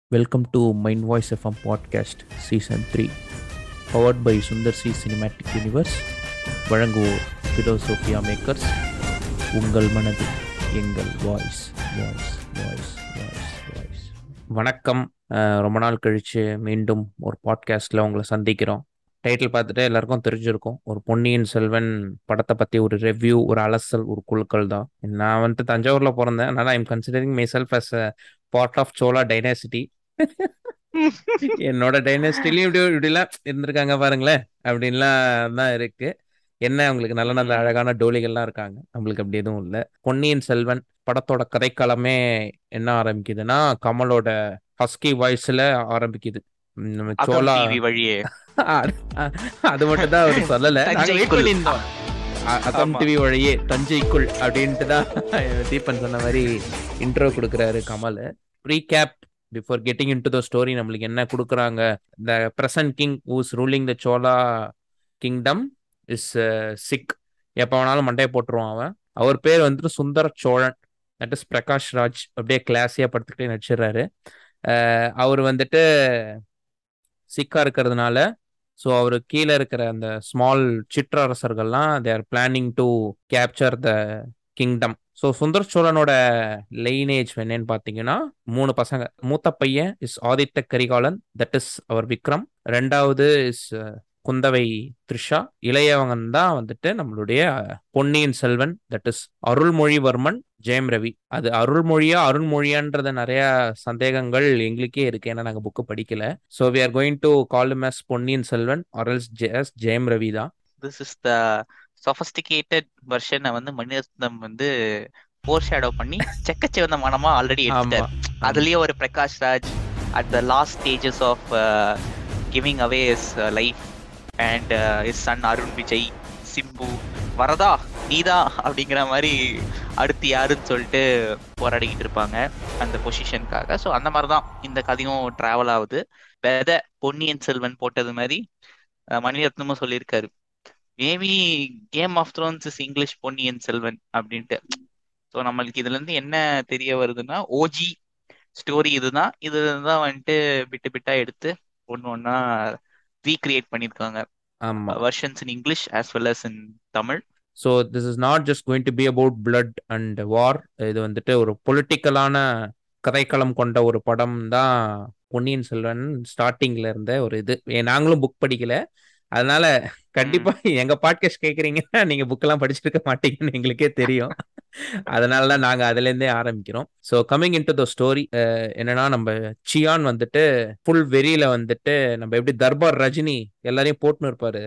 Welcome to Mind Voice FM Podcast Season 3 Powered by Sundar C Cinematic Universe வழங்குவோர் பிலோசோஃபியா makers உங்கள் மனது எங்கள் voice voice voice voice voice வணக்கம் அஹ், ரொம்ப நாள் கழிச்சு மீண்டும் ஒரு பாட்காஸ்ட்டில் உங்களை சந்திக்கிறோம் டைட்டில் பார்த்துட்டு எல்லாருக்கும் தெரிஞ்சிருக்கும் ஒரு பொன்னியின் செல்வன் படத்தை பற்றி ஒரு ரிவ்யூ ஒரு அலசல் ஒரு குழுக்கள் தான் நான் வந்துட்டு தஞ்சாவூரில் பிறந்தேன் அதனால் I'm considering myself as a part of Chola dynasty என்னோட டைனஸ்டிலையும் இப்படி இப்படிலாம் இருந்திருக்காங்க பாருங்களேன் அப்படின்லாம் தான் இருக்கு என்ன அவங்களுக்கு நல்ல நல்ல அழகான டோலிகள்லாம் இருக்காங்க நம்மளுக்கு அப்படி எதுவும் இல்லை பொன்னியின் செல்வன் படத்தோட கதைக்களமே என்ன ஆரம்பிக்குதுன்னா கமலோட ஹஸ்கி வாய்ஸ்ல ஆரம்பிக்குது உம் நம்ம அகம் சோலா டிவி வழியே அது மட்டும் தான் அவர் சொல்லல நாங்க wait தஞ்சைக்குள். பண்ணியிருந்தோம் அ- அகம் ஆமா. டிவி வழியே தஞ்சைக்குள் அப்படின்ட்டு தான் தீபன் சொன்ன மாதிரி இன்ட்ரோ கொடுக்குறாரு Kamal recap before getting in to the story நம்மளுக்கு என்ன கொடுக்குறாங்க the present king who's ruling the Chola kingdom is sick எப்போ வேணாலும் மண்டையை போட்டுருவான் அவன் அவர் பேர் வந்துட்டு சுந்தர சோழன் தட் இஸ் பிரகாஷ் ராஜ் அப்படியே கிளாஸியாக படுத்துக்கிட்டே நடிச்சிடுறாரு அஹ் அவர் வந்துட்டு சிக்கா இருக்கிறதுனால ஸோ அவர் கீழே இருக்கிற அந்த ஸ்மால் சிற்றரசர்கள்லாம் they are planning to capture the kingdom so Sundar சோழனோட லைனேஜ் என்னன்னு பார்த்தீங்கன்னா மூணு பசங்க மூத்த பையன் is Aditha Karikalan that is அவர் விக்ரம் ரெண்டாவது இஸ் குந்தவை த்ரிஷா இளையவங்கன் தான் வந்துட்டு நம்மளுடைய பொன்னியின் செல்வன் தட் இஸ் அருள்மொழிவர்மன் ஜெயம் ரவி அது அருள்மொழியா அருண்மொழியான்றத நிறைய சந்தேகங்கள் எங்களுக்கே இருக்கு ஏன்னா நாங்கள் புக்கு படிக்கல so we are going to call as Ponniyin Selvan or else ஜெயஸ் ஜெயம் ரவி தான் திஸ் இஸ் த சொஃபஸ்டிகேட்டட் வெர்ஷனை வந்து மணிரத்னம் வந்து போர் ஷேடோ பண்ணி செக்கச்சிவந்த மனமா ஆல்ரெடி ஆமா எடுத்துட்டார் அதுலயே ஒரு Prakash Raj at the last stages of giving away his life and his son Arun Vijay Simbu வரதா நீதா அப்படிங்கிற மாதிரி அடுத்து யாருன்னு சொல்லிட்டு போராடிக்கிட்டு இருப்பாங்க அந்த பொசிஷனுக்காக ஸோ அந்த மாதிரி தான் இந்த கதையும் டிராவல் ஆகுது வெத பொன்னியின் செல்வன் போட்டது மாதிரி அஹ், மணிரத்னமும் சொல்லியிருக்காரு maybe Game of Thrones is English Ponniyin Selvan அப்படின்ட்டு ஸோ நம்மளுக்கு இதுல இருந்து என்ன தெரிய வருதுன்னா ஓஜி ஸ்டோரி இதுதான் இதுல தான் வந்துட்டு பிட்டு பிட்டா எடுத்து ஒன்று ஒன்றா ரீக்ரியேட் பண்ணியிருக்காங்க ஆமா versions in English as well as in Tamil so this is not just going to be about blood and war இது வந்துட்டு ஒரு பொலிட்டிக்கலான கதைக்களம் கொண்ட ஒரு படம் தான் பொன்னியின் செல்வன் ஸ்டார்டிங்ல இருந்த ஒரு இது ஏ, நாங்களும் புக் படிக்கல அதனால கண்டிப்பா எங்க பாட்காஸ்ட் கேக்குறீங்கன்னா நீங்க புக்கெல்லாம் படிச்சிருக்க மாட்டீங்கன்னு எங்களுக்கே தெரியும் அதனால தான் நாங்க அதுல இருந்தே ஆரம்பிக்கிறோம் so coming in to the story என்னன்னா நம்ம சியான் வந்துட்டு ஃபுல் வெறியில வந்துட்டு நம்ம எப்படி தர்பார் ரஜினி எல்லாரையும் போட்டுன்னு இருப்பாரு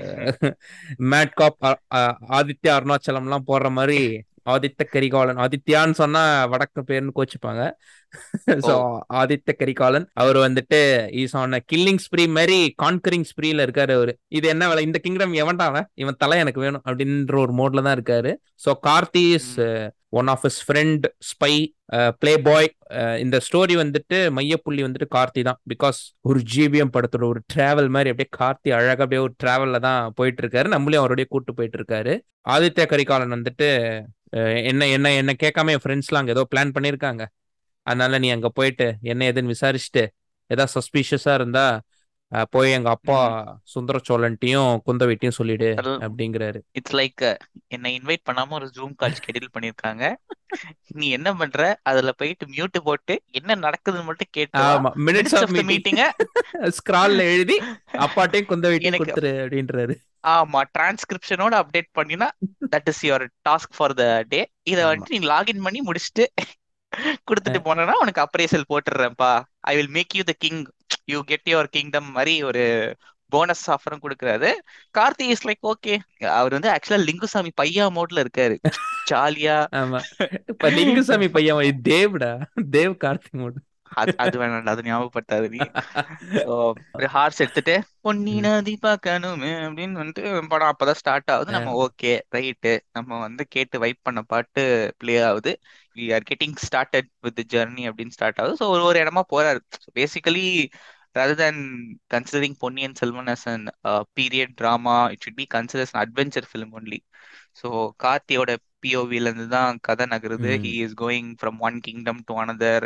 மேட் காப் ஆதித்யா அருணாச்சலம்லாம் போடுற மாதிரி ஆதித்த கரிகாலன் ஆதித்யான்னு சொன்னா வடக்கு பேர்னு கோச்சுப்பாங்க ஸோ ஆதித்த கரிகாலன் அவர் வந்துட்டு இஸ் ஆன் கில்லிங் ஸ்ப்ரீ மாதிரி கான்கரிங் ஸ்ப்ரீல இருக்காரு அவரு இது என்ன வேலை இந்த கிங்டம் எவன்டா அவன் இவன் தலை எனக்கு வேணும் அப்படின்ற ஒரு மோட்ல தான் இருக்காரு so Karthi is one of his friend spy playboy இந்த ஸ்டோரி வந்துட்டு மையப்புள்ளி வந்துட்டு கார்த்தி தான் பிகாஸ் ஒரு ஜிபிஎம் படத்தோட ஒரு டிராவல் மாதிரி அப்படியே கார்த்தி அழகா அப்படியே ஒரு டிராவல்ல தான் போயிட்டு இருக்காரு நம்மளையும் அவருடைய கூட்டு போயிட்டு இருக்காரு ஆதித்ய கரிகாலன் வந்துட்டு அஹ், என்ன என்ன என்ன கேட்காம என் ஃப்ரெண்ட்ஸ்லாம் அங்கே ஏதோ பிளான் பண்ணியிருக்காங்க அதனால நீ அங்கே போயிட்டு என்ன ஏதுன்னு விசாரிச்சுட்டு ஏதாவது சஸ்பீஷியஸா இருந்தா அஹ், போய் எங்க அப்பா சுந்தர சோழன்ட்டையும் குந்தவைட்டையும் சொல்லிடு அது- அப்படிங்கிறாரு இட்ஸ் லைக் என்னை இன்வைட் பண்ணாம ஒரு ஜூம் கால் ஷெட்யூல் பண்ணிருக்காங்க நீ என்ன பண்ற அதுல போயிட்டு மியூட் போட்டு என்ன நடக்குதுன்னு மட்டும் கேட்டு ஆமா மினிட்ஸ் ஆஃப் மீட்டிங் மீட்டிங்க ஸ்கிரால்ல எழுதி அப்பாட்டையும் குந்தவைட்டையும் எனக்கு- கொடுத்துரு அப்படின்றாரு ஆமா டிரான்ஸ்கிரிப்ஷனோட அப்டேட் பண்ணினா that is your task for the day இத ஆமா. வந்துட்டு நீ லாகின் பண்ணி முடிச்சுட்டு கொடுத்துட்டு போனா உனக்கு அப்ரேசல் போட்டுடுறேன்ப்பா I will make you the king you get your kingdom மாதிரி ஒரு போனஸ் ஆஃபரும் கொடுக்குறாரு கார்த்தி இஸ் லைக் ஓகே அவர் வந்து ஆக்சுவலா லிங்குசாமி பையா மோட்ல இருக்காரு ஜாலியா ஆமா இப்ப லிங்குசாமி பையன் இது தேவ்டா தேவ் கார்த்திக் மட்டும் அது அது வேணாம் அது ஞாபகப்படுத்தாது நீ So, ஒரு ஹார்ஸ் எடுத்துட்டு பொன்னி ம். நதி பார்க்கணுமே அப்படின்னு வந்துட்டு படம் அப்பதான் ஸ்டார்ட் ஆகுது நம்ம ஓகே ரைட்டு நம்ம வந்து கேட்டு வைப் பண்ண பாட்டு ப்ளே ஆகுது we are getting started with journey அப்படின்னு ஸ்டார்ட் ஆகுது ஸோ ஒரு ஒரு இடமா போறாரு basically rather than considering Ponniyin Selvan as an uh, period drama, it should be considered as an adventure film only. So கார்த்தியோட பிஓவில இருந்து தான் கதை நகருது ம். He is going from one kingdom to another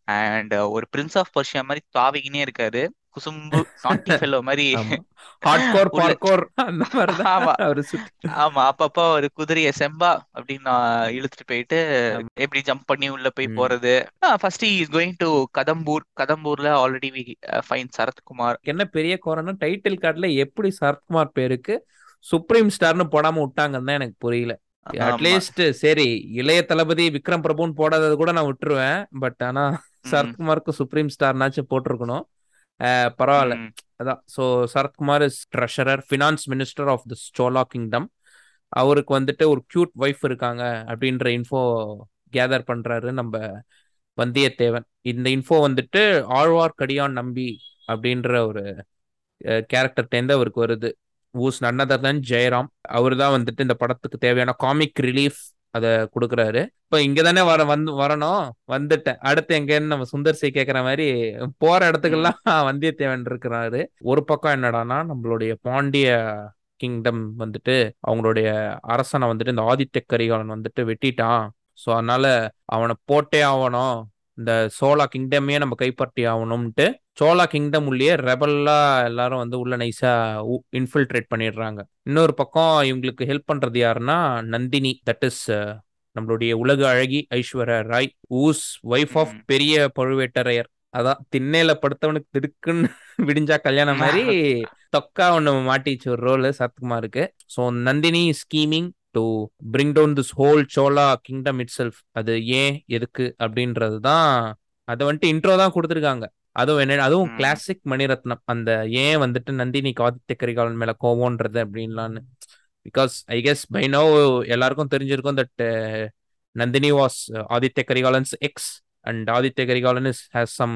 and ஒரு பிரின்ஸ் ஆஃப் பர்ஷியா மாதிரி தாவிக்கினே இருக்காரு குசும்பு நாட்டி ஃபெல்லோ மாதிரி ஆமா ஹார்ட்கோர் உள்ள பார்க்கோர் அந்த மாதிரிதான் ஆமா அவரு சுத்தி ஆமா அப்பப்ப ஒரு குதிரைய செம்பா அப்படின்னு நான் இழுத்துட்டு போயிட்டு ஆமா. எப்படி ஜம்ப் பண்ணி உள்ள போய் ம். போறது first is going to Kadambur கதம்பூர்ல ஆல்ரெடி வி ஃபைன் சரத்குமார் என்ன பெரிய குறைன்னா டைட்டில் கார்டுல எப்படி சரத்குமார் பேருக்கு சுப்ரீம் ஸ்டார்னு போடாம விட்டாங்கன்னு தான் எனக்கு புரியல ஆமா அட்லீஸ்ட் சரி இளைய தளபதி விக்ரம் பிரபுன்னு போடாதது கூட நான் விட்டுருவேன் பட் ஆனா ம், சரத்குமாருக்கு சுப்ரீம் ஸ்டார்னாச்சும் போட்டிருக்கணும் அஹ் பரவாயில்ல ம், அதான் so Sarathkumar is treasurer finance minister of the Chola kingdom அவருக்கு வந்துட்டு ஒரு கியூட் ஒய்ஃப் இருக்காங்க அப்படின்ற இன்ஃபோ கேதர் பண்றாரு நம்ம வந்தியத்தேவன் இந்த இன்ஃபோ வந்துட்டு ஆழ்வார்க்கடியான் நம்பி அப்படின்ற ஒரு கேரக்டர்டேருந்து அவருக்கு வருது ஊஸ் நன்னதர் தன் ஜெயராம் அவர் தான் வந்துட்டு இந்த படத்துக்கு தேவையான காமிக் ரிலீஃப் அதை கொடுக்குறாரு இப்போ இங்க தானே வர வந்து வரணும் வந்துட்டேன் அடுத்து எங்கன்னு நம்ம சுந்தர் சி கேட்குற மாதிரி போற ம், இடத்துக்கெல்லாம் வந்தியத்தேவன் இருக்கிறாரு ஒரு பக்கம் என்னடான்னா நம்மளுடைய பாண்டிய கிங்டம் வந்துட்டு அவங்களுடைய அரசனை வந்துட்டு இந்த ஆதித்ய கரிகாலன் வந்துட்டு வெட்டிட்டான் ஸோ அதனால அவனை போட்டே ஆகணும் இந்த சோலா கிங்டமே நம்ம கைப்பற்றி ஆகணும்ட்டு சோலா கிங்டம் உள்ளே ரெபல்லா எல்லாரும் வந்து உள்ள நைஸா இன்ஃபில்ட்ரேட் பண்ணிடுறாங்க இன்னொரு பக்கம் இவங்களுக்கு ஹெல்ப் பண்றது யாருன்னா நந்தினி தட் இஸ் நம்மளுடைய உலக அழகி Aishwarya Rai who's wife of ம். பெரிய பழுவேட்டரையர் அதான் திண்ணையில படுத்தவனுக்கு திடுக்குன்னு விடிஞ்சா கல்யாணம் மாதிரி தொக்கா ஒண்ணு மாட்டிச்சு ஒரு ரோல் சத்குமாருக்கு so Nandini scheming to bring down this whole Chola kingdom itself அது ஏன் எதுக்கு அப்படின்றது தான் அதை வந்துட்டு இன்ட்ரோ தான் கொடுத்துருக்காங்க அதுவும் என்ன அதுவும் ம், கிளாசிக் மணிரத்னம் அந்த ஏன் வந்துட்டு நந்தினிக்கு ஆதித்ய கரிகாலன் மேல கோவம்ன்றது அப்படின்லான்னு because I guess by now எல்லாருக்கும் தெரிஞ்சிருக்கும் that Nandini was Aditya Karikalan's ex and Aditya Karikalan is has some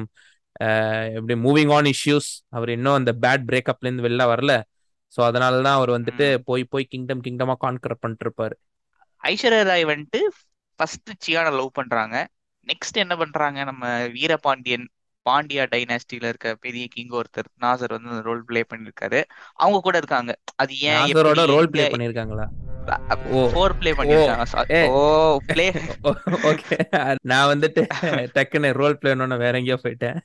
எப்படி மூவிங் ஆன் இஷ்யூஸ் அவர் இன்னும் அந்த பேட் பிரேக்கப்லேருந்து வெளில வரல ஸோ அதனால தான் அவர் வந்துட்டு ம். போய் போய் கிங்டம் கிங்டமா கான்கர் பண்ணிட்டு இருப்பாரு ஐஸ்வர்யா ராய் வந்துட்டு ஃபர்ஸ்ட் சியானை லவ் பண்றாங்க நெக்ஸ்ட் என்ன பண்றாங்க நம்ம வீரபாண்டியன் பாண்டியா டைனாஸ்டில இருக்க பெரிய கிங் ஒருத்தர் நாசர் வந்து ரோல் ப்ளே பண்ணிருக்காரு அவங்க கூட இருக்காங்க அது ஏன் நாசரோட எப்படி ரோல் எங்க ப்ளே பண்ணியிருக்காங்களா ஓ ஃபோர் ப்ளே ஓ பண்ணிருக்காங்க சா- ஏ ஓ ப்ளே ஓகே நான் வந்துட்டு டக்குன்னு ரோல் பிளேன்னு வேற எங்கேயோ போயிட்டேன்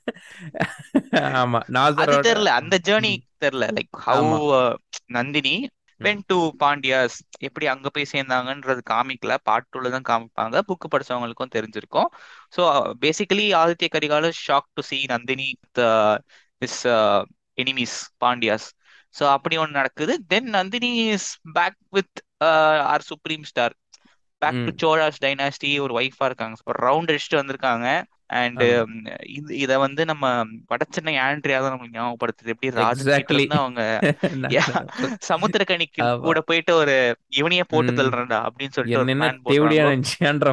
ஆமா அது நாசரோட தெரியல அந்த ஜேர்னி ம், தெரியல லைக் ஹவு ஆமா நந்தினி ம், வென் டு பாண்டியாஸ் எப்படி அங்க போய் சேர்ந்தாங்கன்றது காமிக்கல பார்ட் டூல தான் காமிப்பாங்க புக் படிச்சவங்களுக்கும் தெரிஞ்சிருக்கும் so basically Aditya Karikalan shock to see Nandini is enemies Pandyas so அப்படி ஒன்று நடக்குது then Nandini is back with our supreme star back to hmm, Cholas dynasty ஒரு ஒய்ஃபா இருக்காங்க ஒரு ரவுண்ட் அடிச்சுட்டு வந்திருக்காங்க அண்ட் ஆமா இது இத வந்து நம்ம வடச்சென்னை ஆண்ட்ரியா தான் நமக்கு ஞாபகப்படுத்துது எப்படி ராஜன் கிட்ட எக்ஸாக்ட்லி இருந்து அவங்க யா, சமுத்திரக்கனிக்கு ஆமா கூட போயிட்டு ஒரு இவனையே போட்டு ம் தள்ளுறேன்டா அப்படின்னு சொல்லிட்டு ஒரு என்ன பிளான் தேவடியா போடுறாங்களோ நினைச்சியான்ற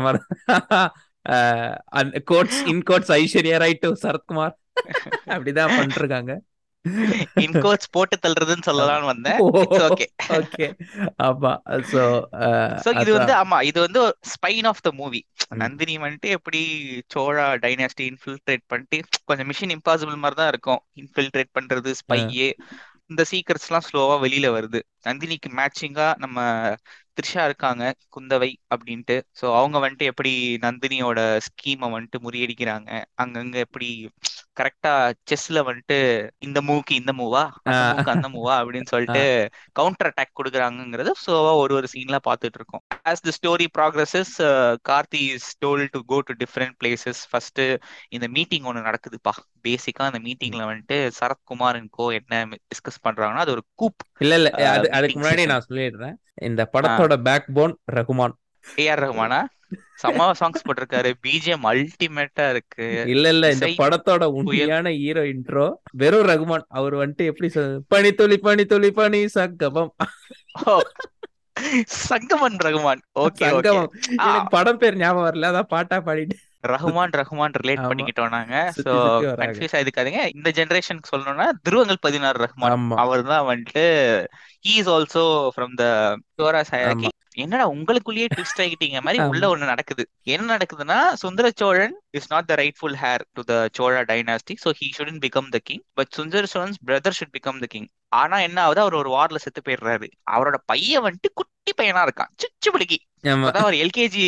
மாதிரி quotes in quotes Aishwarya right to Sarathkumar அப்படிதான் பண்ணிருக்காங்க இன்கோச் போட்டு தள்ளுறதுன்னு ஆமா சொல்லலாம்னு வந்தேன் இட்ஸ் ஓகே ஓகே ஆமா சோ சோ இது வந்து அதான் ஆமா இது வந்து ஸ்பைன் ஆஃப் த மூவி ம், நந்தினி வந்துட்டு எப்படி சோழா டைனாஸ்டி இன்ஃபில்ட்ரேட் பண்ணிட்டு கொஞ்சம் மிஷின் இம்பாசிபிள் மாதிரி தான் இருக்கும் இன்ஃபில்ட்ரேட் பண்றது ஆ, ஸ்பையே இந்த சீக்ரெட்ஸ் எல்லாம் ஸ்லோவா வெளியில வருது நந்தினிக்கு மேட்சிங்கா நம்ம த்ரிஷா இருக்காங்க குந்தவை அப்படின்ட்டு சோ அவங்க வந்துட்டு எப்படி நந்தினியோட ஸ்கீமை வந்துட்டு முறியடிக்கிறாங்க அங்கங்க எப்படி கரெக்டா செஸ்ல வந்துட்டு இந்த மூவ்க்கு இந்த மூவா ஆ, அந்த மூவ்க்கு அந்த மூவா அப்படின்னு ஆ, சொல்லிட்டு கவுண்டர் அட்டாக் கொடுக்குறாங்கிறது ஸ்லோவா ஒரு ஒரு சீன்ல பார்த்துட்டு இருக்கோம் as the story progresses Karthi is told to go to different places first இந்த மீட்டிங் ஒன்று நடக்குதுப்பா பேசிக்கா அந்த ம். மீட்டிங்ல வந்துட்டு சரத்குமார் கோ என்ன டிஸ்கஸ் பண்றாங்கன்னா அது ஒரு கூப் இல்ல இல்ல அது அதுக்கு மீட்டிங் முன்னாடி செஷன் நான் சொல்லிடுறேன் இந்த படத்தோட பேக் போன் ரகுமான் ஏஆர் ரஹ்மானா செம்ம சாங்ஸ் போட்டிருக்காரு பிஜிஎம் அல்டிமேட்டா இருக்கு இல்ல இல்ல இந்த இசை படத்தோட புயல் உண்மையான ஹீரோ இன்ட்ரோ வெறும் ரகுமான் அவர் வந்துட்டு எப்படி சொல் பனி துளி பனி துளி பனி சங்கமம் ஓ சங்கமன் ரகுமான் ஓகே ஓகே சங்கமம் ஆ எனக்கு படம் பேர் ஞாபகம் வரல அதான் பாட்டா பாடிட்டு ரஹ்மான் ரஹ்மான் ரிலேட் ஆமா பண்ணிக்கிட்டோம் நாங்க சோ சுத்தி சுத்தி வராங்க கன்ஃபியூஸ் ஆயிருக்காதீங்க இந்த ஜெனரேஷனுக்கு சொல்லணும்னா துருவங்கள் பதினாறு ரஹ்மான் ஆமா அவர் தான் வந்துட்டு he is also from the Cholas hierarchy ஆமா என்னடா உங்களுக்குள்ளேயே ட்விஸ்ட் ஆகிட்டீங்க மாதிரி உள்ள ஆமா ஒண்ணு நடக்குது என்ன நடக்குதுன்னா Sundara Cholan is not the rightful heir to the Chola dynasty so he shouldn't become the king but Sundara Cholan's brother should become the king ஆனா என்ன ஆகுது அவர் ஒரு வார்ல செத்து போயிடுறாரு அவரோட பையன் வந்துட்டு குட்டி பையனா இருக்கான் சிச்சு பிடிக்கி ஆமா இப்பதான் அவர் எல்கேஜி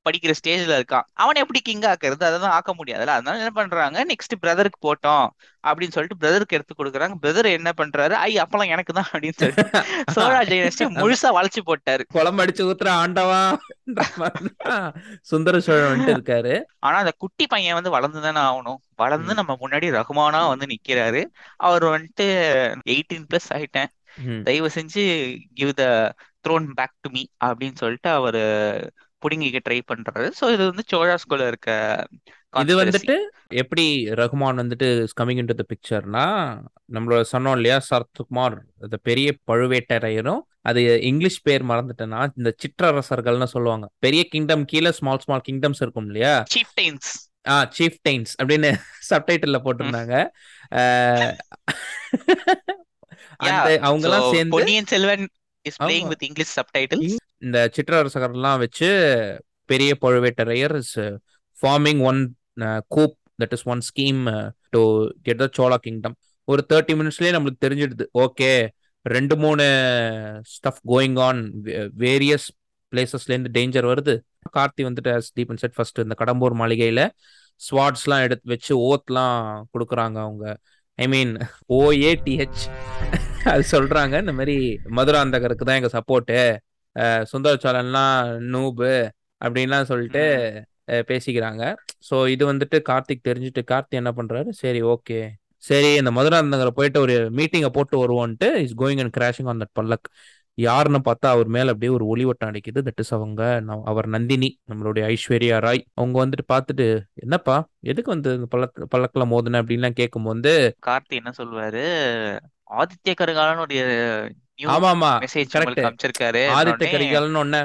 படிக்கிற ஸ்டேஜ்ல இருக்கான் அவனை எப்படி கிங் ஆக்குறது அதெல்லாம் ஆக்க முடியாதுல்ல அதனால என்ன பண்றாங்க நெக்ஸ்ட் பிரதருக்கு போட்டோம் அப்படின்னு சொல்லிட்டு பிரதருக்கு எடுத்து கொடுக்குறாங்க பிரதர் என்ன பண்றாரு ஐ அப்பெல்லாம் எனக்கு தான் அப்படின்னு சொல்லிட்டு சோழா டைனஸ்டி முழுசா வளைச்சு போட்டாரு குழம்பு அடிச்சு ஊத்துற ஆண்டவா சுந்தர சோழன் வந்துட்டு இருக்காரு ஆனா அந்த குட்டி பையன் வந்து வளர்ந்து தானே ஆகணும் வளர்ந்து ம். நம்ம முன்னாடி ரகுமானா வந்து நிக்கிறாரு அவர் வந்துட்டு எயிட்டீன் பிளஸ் ஆயிட்டேன் ம். தயவு செஞ்சு give the throne back to me அப்படின்னு சொல்லிட்டு அவரு புடுங்கிக்க ட்ரை பண்றாரு சோ இது வந்து சோழாஸ்குள்ள இருக்க இது கான்ஸ்பிரசி வந்துட்டு எப்படி ரகுமான் வந்துட்டு கமிங் இன் டு த பிக்சர்னா நம்மளோட சொன்னோம் இல்லையா சரத்குமார் அந்த பெரிய பழுவேட்டரையரும் அது இங்கிலீஷ் பேர் மறந்துட்டேன்னா இந்த சிற்றரசர்கள்னு சொல்லுவாங்க பெரிய கிங்டம் கீழே ஸ்மால் ஸ்மால் கிங்டம்ஸ் இருக்கும் இல்லையா சீஃப் டைன்ஸ் ஆ சீஃப் டைன்ஸ் அப்படின்னு சப்டைட்டில்ல போட்டிருந்தாங்க அஹ், யா அந்த சோ அவங்கெல்லாம் சேர்ந்து பொன்னியின் செல்வன் இஸ் பிளேயிங் ஆமா வித் இங்கிலீஷ் சப்டைட்டில்ஸ் இந்த சிற்றரசர்கள்லாம் வச்சு பெரிய Pazhuvettaraiyar is forming one coup that is one scheme to get the Chola kingdom ஒரு தேர்ட்டி மினிட்ஸ்லயே நம்மளுக்கு தெரிஞ்சிடுது ஓகே ரெண்டு மூணு ஸ்டஃப் கோயிங் ஆன் வேரியஸ் பிளேசஸ்லேருந்து டேஞ்சர் வருது கார்த்தி வந்துட்டு as தீபன் செட் ஃபர்ஸ்ட் இந்த கடம்பூர் மாளிகையில ஸ்வாட்ஸ்லாம் எடுத்து வச்சு ஓத்லாம் கொடுக்குறாங்க அவங்க ஐ மீன் ஓஏடிஹெச் அது சொல்றாங்க இந்த மாதிரி மதுராந்தகருக்கு தான் எங்க சப்போர்ட்டு சுந்தர சோழன்லாம் நூபு அப்படின்லாம் சொல்லிட்டு அஹ், பேசிக்கிறாங்க ஸோ இது வந்துட்டு கார்த்திக் தெரிஞ்சுட்டு கார்த்தி என்ன பண்றாரு சரி ஓகே சரி இந்த மதுராந்தகரை போயிட்டு ஒரு மீட்டிங்கை போட்டு வருவோன்ட்டு is going and crashing on that பல்லக் யாருன்னு பார்த்தா அவர் மேல அப்படியே ஒரு ஒளிவட்டம் அடிக்குது தட் இஸ் அவங்க ந- அவர் நந்தினி நம்மளுடைய ஐஸ்வர்யா ராய் அவங்க வந்துட்டு பார்த்துட்டு என்னப்பா எதுக்கு வந்து இந்த பல்லக் பல்லக்கில் மோதுன அப்படின்லாம் கேட்கும்போது கார்த்தி என்ன சொல்லுவாரு ஆதித்ய கரிகாலன் ஒரு நியூ ஆமா ஆமா மெசேஜ் கரெக்ட் உங்களுக்கு அமைச்சிருக்காரு ஆதித்த உடனே கரிகாலன் ஒன்ன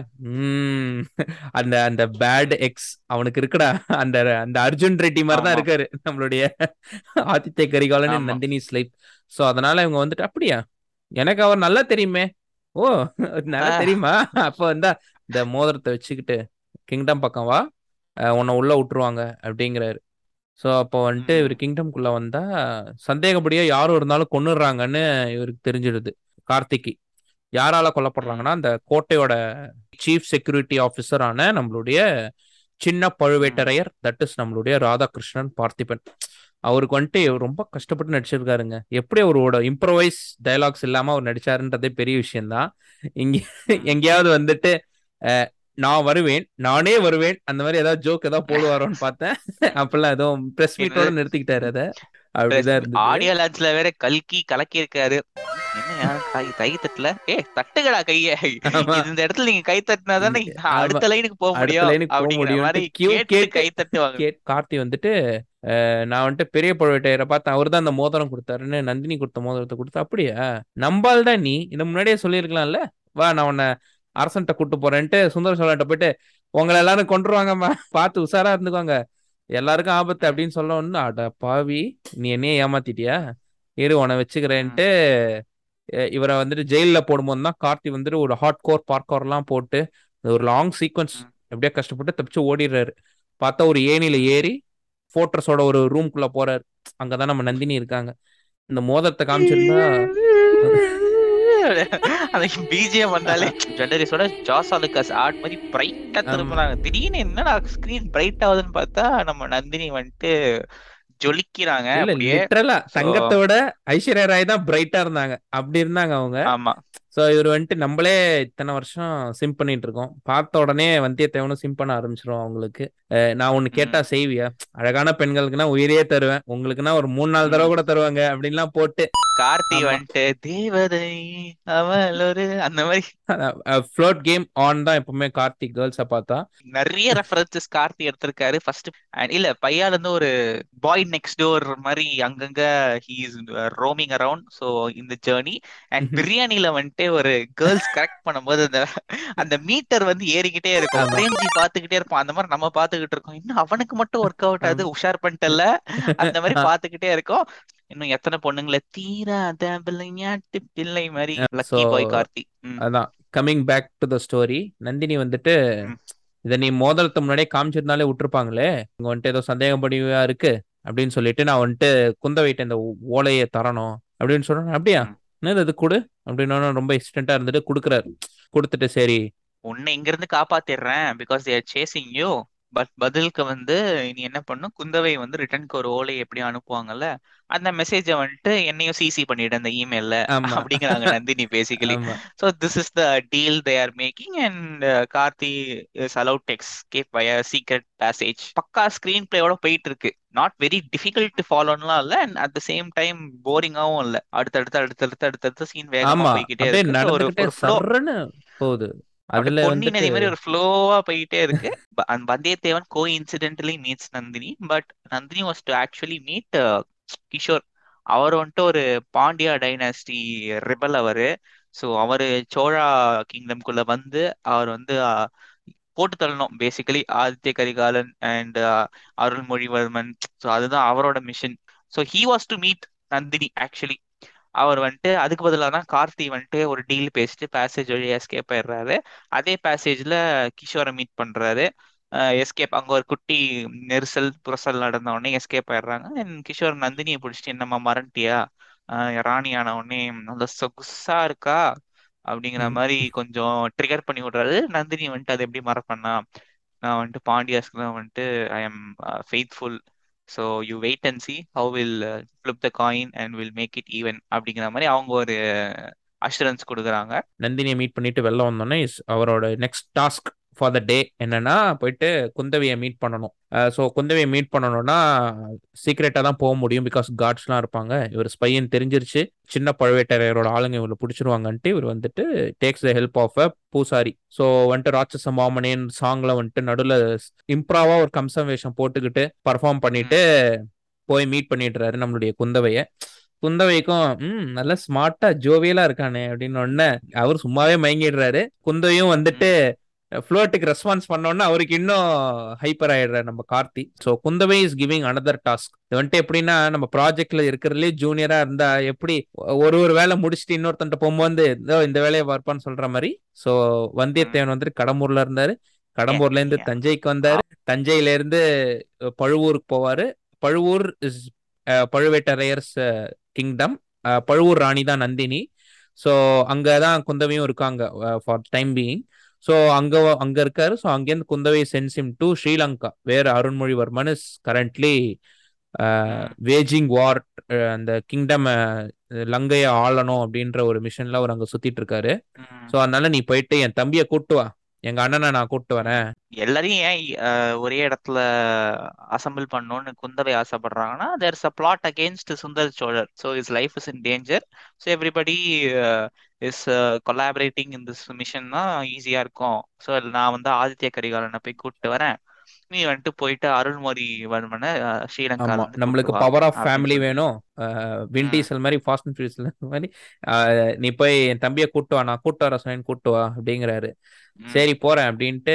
உம் அந்த அந்த பேட் எக்ஸ் அவனுக்கு இருக்குடா அந்த அந்த அர்ஜுன் ரெட்டி மாதிரி தான் ஆமா இருக்காரு நம்மளுடைய ஆதித்ய கரிகாலன் ஆமா நந்தினி ஸ்லைப் சோ அதனால இவங்க வந்துட்டு அப்படியா எனக்கு அவர் நல்லா தெரியுமே ஓ நல்லா ஆஹ் தெரியுமா அப்ப வந்தா இந்த மோதிரத்தை வச்சுக்கிட்டு கிங்டம் பக்கம் வா அஹ் உன்னை உள்ள விட்டுருவாங்க அப்படிங்கிறாரு ஸோ அப்போ வந்துட்டு உம் இவர் கிங்டம்குள்ள வந்தா சந்தேகப்படியா யாரும் இருந்தாலும் கொன்னுடுறாங்கன்னு இவருக்கு தெரிஞ்சிடுது கார்த்திக்கு யாரால உம் கொல்லப்படுறாங்கன்னா அந்த கோட்டையோட சீஃப் செக்யூரிட்டி ஆஃபீஸரான நம்மளுடைய சின்ன உம் பழுவேட்டரையர் தட் இஸ் நம்மளுடைய ராதாகிருஷ்ணன் பார்த்திபன் அவருக்கு வந்துட்டு ரொம்ப கஷ்டப்பட்டு நடிச்சிருக்காருங்க எப்படி அவரோட இம்ப்ரவைஸ் டயலாக்ஸ் இல்லாம அவர் நடிச்சாருன்றதே பெரிய விஷயம்தான் இங்க உம் எங்கேயாவது வந்துட்டு அஹ், நான் வருவேன் நானே வருவேன் அந்த மாதிரி ஏதாவது ஜோக் ஏதாவது போடுவாரோன்னு பார்த்தேன் அப்பெல்லாம் எதுவும் பிரஸ் மீட்டோட என்னது நிறுத்திக்கிட்டாரு அதை அப்படிதான் இருந்தது ஆடியோ லான்ச்ல வேற கல்கி கலக்கி இருக்காரு என்ன யாரும் கை கை தட்டல ஏ தட்டுங்கடா கைய ஆமா இது இந்த இடத்துல நீங்க கை தட்டினா தானே இந்த- நான் ஆமா அடுத்த லைனுக்கு போக அடுத்த முடியும் லைனுக்கு போக அப்படிங்கிற முடியும்ட்டு மாதிரி கியூ கேட்டு கேட்டு கை தட்டுவாங்க கேட் கார்த்தி வந்துட்டு அஹ், நான் வந்துட்டு பெரிய பழுவேட்டையரை பார்த்து அவர் தான் அந்த மோதிரம் கொடுத்தாருன்னு நந்தினி கொடுத்த மோதிரத்தை கொடுத்து அப்படியா நம்பால் தான் நீ இந்த முன்னாடியே சொல்லியிருக்கலாம்ல வா நான் உன்னை அரசன்ட்ட கூட்டு போறேன்ட்டு சுந்தர சோழன்ட்ட போயிட்டு உங்களை எல்லாரும் கொண்டுருவாங்கம்மா பார்த்து உஷாரா இருந்துக்கோங்க எல்லாருக்கும் ஆபத்து அப்படின்னு சொல்ல ஒன்று அட பாவி நீ என்னையே ஏமாத்திட்டியா இரு உன்னை ம், வச்சுக்கிறேன்ட்டு அஹ், இவரை வந்துட்டு ஜெயிலில் போடும்போது தான் கார்த்தி வந்துட்டு ஒரு ஹார்ட் கோர் பார்க்கோர்லாம் போட்டு ஒரு லாங் சீக்வன்ஸ் ம். எப்படியா கஷ்டப்பட்டு தப்பிச்சு ஓடிடுறாரு பார்த்தா ஒரு ஏணியில ஏறி ஃபோர்ட்ரஸோட ஒரு ரூம்குள்ள போறாரு அங்கதான் நம்ம நந்தினி இருக்காங்க இந்த மோதிரத்தை காமிச்சிருந்தா அந்த பிஜிஎம் வந்தாலே ஜெண்டரிஸோட ஜாஸ் ஆலுக்காஸ் ஆட் மாதிரி பிரைட்டா ஆமா திரும்புறாங்க திடீர்னு என்னடா ஸ்கிரீன் பிரைட் ஆகுதுன்னு பார்த்தா நம்ம நந்தினி வந்துட்டு ஜொலிக்கிறாங்க இல்ல அப்படியே லிட்டரலா சோ தங்கத்தை விட ஐஸ்வர்யா ராய் தான் பிரைட்டா இருந்தாங்க அப்படி இருந்தாங்க அவங்க ஆமா ஸோ இவர் வந்துட்டு நம்மளே இத்தனை வருஷம் சிம் பண்ணிட்டு இருக்கோம் பார்த்த உடனே வந்தியத்தேவனும் சிம் பண்ண ஆரம்பிச்சிரும் அவங்களுக்கு அஹ் நான் ஒன்னு கேட்டா ம். செய்வியா அழகான பெண்களுக்குன்னா உயிரே தருவேன் உங்களுக்குன்னா ஒரு மூணு நாலு தடவை ம். கூட தருவாங்க அப்படின்லாம் போட்டு கார்த்தி ஆமா வந்துட்டு தேவதை அவள் ஒரு அந்த மாதிரி ஃப்ளோட் கேம் ஆன் தான் எப்பவுமே கார்த்திக் கேர்ள்ஸை பார்த்தா நிறைய ரெஃபரன்சஸ் கார்த்தி எடுத்திருக்காரு ஃபர்ஸ்ட் இல்ல பையால இருந்து ஒரு பாய் நெக்ஸ்ட் டோர் மாதிரி அங்கங்க he is roaming around so இந்த ஜேர்னி அண்ட் பிரியாணில வந்துட்டு ஒரு கேர்ள்ஸ் கரெக்ட் பண்ணும்போது அந்த அந்த மீட்டர் வந்து ஏறிக்கிட்டே இருக்கும் ஆமா பிரேம்ஜி பாத்துக்கிட்டே இருப்போம் அந்த மாதிரி நம்ம பாத்துக்கிட்டு இருக்கோம் இன்னும் அவனுக்கு மட்டும் ஒர்க் அவுட் ஆகுது ஆமா உஷார் பண்ணிட்டல அந்த மாதிரி பாத்துக்கிட்டே இருக்கோம் இன்னும் எத்தனை பொண்ணுங்களை தீராத விளையாட்டு பிள்ளை மாதிரி ஸோ லக்கி பாய் கார்த்தி ம் அதான் coming back to the story Nandini வந்துட்டு ம் இதை நீ மோதிரத்தை முன்னாடியே காமிச்சிருந்தாலே விட்டுருப்பாங்களே இங்க வந்துட்டு ஏதோ சந்தேகப்படியா இருக்கு அப்படின்னு சொல்லிட்டு நான் வந்துட்டு குந்தவைட்ட இந்த ஓ- ஓலையை தரணும் அப்படின்னு சொல்றேன் அப்படியா ம் என்னது அது கொடு அப்படின்னு ரொம்ப எக்ஸ்டென்ட்டா இருந்துட்டு கொடுக்குறாரு கொடுத்துட்டு சரி உன்னை இங்க இருந்து காப்பாத்திடுறேன் because they're chasing you but பதிலுக்கு வந்து நீ என்ன பண்ணும் குந்தவை வந்து ரிட்டர்னுக்கு ஒரு ஓலை எப்படி அனுப்புவாங்கல்ல அந்த மெசேஜை வந்துட்டு என்னையும் சிசி பண்ணிடு அந்த இமெயில்ல ஆமா அப்படிங்கிறாங்க நந்தினி பேசிக்கலி ஆமா so this is the deal they are making and Karthi is allowed to escape via secret passage பக்கா ஸ்கிரீன் பிளேயோட போயிட்டு இருக்கு நாட் வெரி டிஃபிகல்ட் டு ஃபாலோன்லாம் இல்ல and at the same time போரிங்காவும் இல்ல அடுத்தடுத்து அடுத்தடுத்து அடுத்தடுத்து சீன் வேகமா ஆமா போய்கிட்டே அப்படியே இருக்கு ஒரு நடந்துகிட்டே ஒரு ஃப்ளோ சர்ன்னு போகுது அப்படியே அதுல பொன்னி வந்துட்டு நதி மாதிரி ஒரு ஃப்ளோவா போயிட்டே இருக்கு ப- அந்த Vandiyathevan coincidentally meets Nandini but Nandini was to actually meet Kishore அவர் வந்துட்டு ஒரு பாண்டியா டைனாஸ்டி ரிபல் அவரு ஸோ அவரு சோழா கிங்டம்குள்ள வந்து அவர் வந்து அஹ், போட்டு தள்ளணும் basically Aditya Karikalan and Arulmozhivarman so அதுதான் அவரோட mission so he was to meet Nandini actually அவர் வந்துட்டு அதுக்கு பதிலாக தான் கார்த்தி வந்துட்டு ஒரு டீல் பேசிட்டு பேசேஜ் வழியா எஸ்கேப் ஆயிடுறாரு அதே பேசேஜ்ல கிஷோரை மீட் பண்றாரு எஸ்கேப் அங்க ஒரு குட்டி நெரிசல் புரசல் நடந்த உடனே எஸ்கேப் ஆயிடுறாங்க And கிஷோர் நந்தினியை பிடிச்சிட்டு என்னம்மா மறந்துட்டியா அஹ் ராணி ஆன உடனே நல்ல சொகுசா இருக்கா அப்படிங்கிற ம். மாதிரி கொஞ்சம் ட்ரிகர் பண்ணி விடுறாரு நந்தினி வந்துட்டு அதை எப்படி மறப்பண்ணா நான் வந்துட்டு பாண்டியாஸ்க்கு தான் வந்துட்டு I am faithful so you wait and see how will flip the coin and will make it even அப்படிங்கிற மாதிரி அவங்க ஒரு அஷூரன்ஸ் கொடுக்குறாங்க நந்தினியை மீட் பண்ணிட்டு வெளில வந்தோடனே is அவரோட next task for the day என்னன்னா போயிட்டு குந்தவியை மீட் பண்ணணும் ஸோ குந்தவியை மீட் பண்ணணும்னா சீக்ரெட்டாக தான் போக முடியும் பிகாஸ் காட்ஸ்லாம் இருப்பாங்க இவர் ஸ்பையன் தெரிஞ்சிருச்சு சின்ன பழுவேட்டரையரோட ஆளுங்க இவரை பிடிச்சிருவாங்கன்ட்டு இவர் வந்துட்டு takes the help of a பூசாரி ஸோ வந்துட்டு ராட்சச மாமனேன் சாங்ல வந்துட்டு நடுவில் இம்ப்ராவா ஒரு கம்சம் வேஷம் போட்டுக்கிட்டு பர்ஃபார்ம் பண்ணிட்டு போய் மீட் பண்ணிடுறாரு நம்மளுடைய குந்தவைய குந்தவைக்கும் ம் நல்ல ஸ்மார்ட்டா ஜோவியலா இருக்கானே அப்படின்னு உடனே அவர் சும்மாவே மயங்கிடுறாரு குந்தவையும் வந்துட்டு ஃப்ளோட்டுக்கு ரெஸ்பான்ஸ் பண்ணோன்னா அவருக்கு இன்னும் ஹைப்பர் ஆயிடுறாரு நம்ம Karthi so Kundavai is giving another task இது வந்துட்டு எப்படின்னா நம்ம ப்ராஜெக்ட்ல இருக்கிறதுலே ஜூனியரா இருந்தா எப்படி ஒரு ஒரு வேலை முடிச்சுட்டு இன்னொருத்தன்ட்ட போகும்போது இதோ இந்த வேலையை பார்ப்பான்னு சொல்ற மாதிரி ஸோ வந்தியத்தேவன் வந்துட்டு கடம்பூர்ல இருந்தாரு கடம்பூர்ல இருந்து Yeah. தஞ்சைக்கு வந்தாரு தஞ்சையில இருந்து அஹ், பழுவூருக்கு போவாரு பழுவூர் இஸ் பழுவேட்டரையர்ஸ் கிங்டம் பழுவூர் ராணி தான் நந்தினி ஸோ அங்கதான் குந்தவையும் இருக்காங்க ஃபார் டைம் பீயிங் ஸோ அங்க அங்க இருக்காரு ஸோ அங்கேருந்து Kundavai sends him to Sri Lanka where Arunmozhivarman is currently waging war அந்த கிங்டம் லங்கையை ஆளணும் அப்படின்ற ஒரு மிஷன்ல அவர் அங்க சுத்திட்டு இருக்காரு ம். ஸோ அதனால நீ போயிட்டு என் தம்பியை கூட்டு வா எங்க அண்ணனை நான் கூட்டு வரேன் எல்லாரையும் ஏன் அஹ், ஒரே இடத்துல அசம்பிள் பண்ணணும்னு குந்தவை ஆசைப்படுறாங்கன்னா there's a plot against Sundar Cholar so his life is in danger so everybody is collaborating in this மிஷன்னா ஈஸியா இருக்கும் ஸோ நான் வந்து ஆதித்ய கரிகாலனை போய் கூப்பிட்டு வரேன் நீ வந்துட்டு போயிட்டு அருள்மொழிவர்மனை அஹ், ஸ்ரீலங்கால ஆமா இருந்து நம்மளுக்கு கூப்பிட்டு வா பவர் ஆஃப் அப்படின்னு ஃபேமிலி சொல்லி வேணும் வின் ம் டீசல் மாதிரி ஃபாஸ்ட் அண்ட் ஃபியூரியஸ்ல மாதிரி அஹ், நீ போய் என் தம்பியை கூட்டு வா நான் கூட்டு வர சொன்னேன் கூட்டு வா அப்படிங்கிறாரு ம் சரி போறேன் அப்படின்ட்டு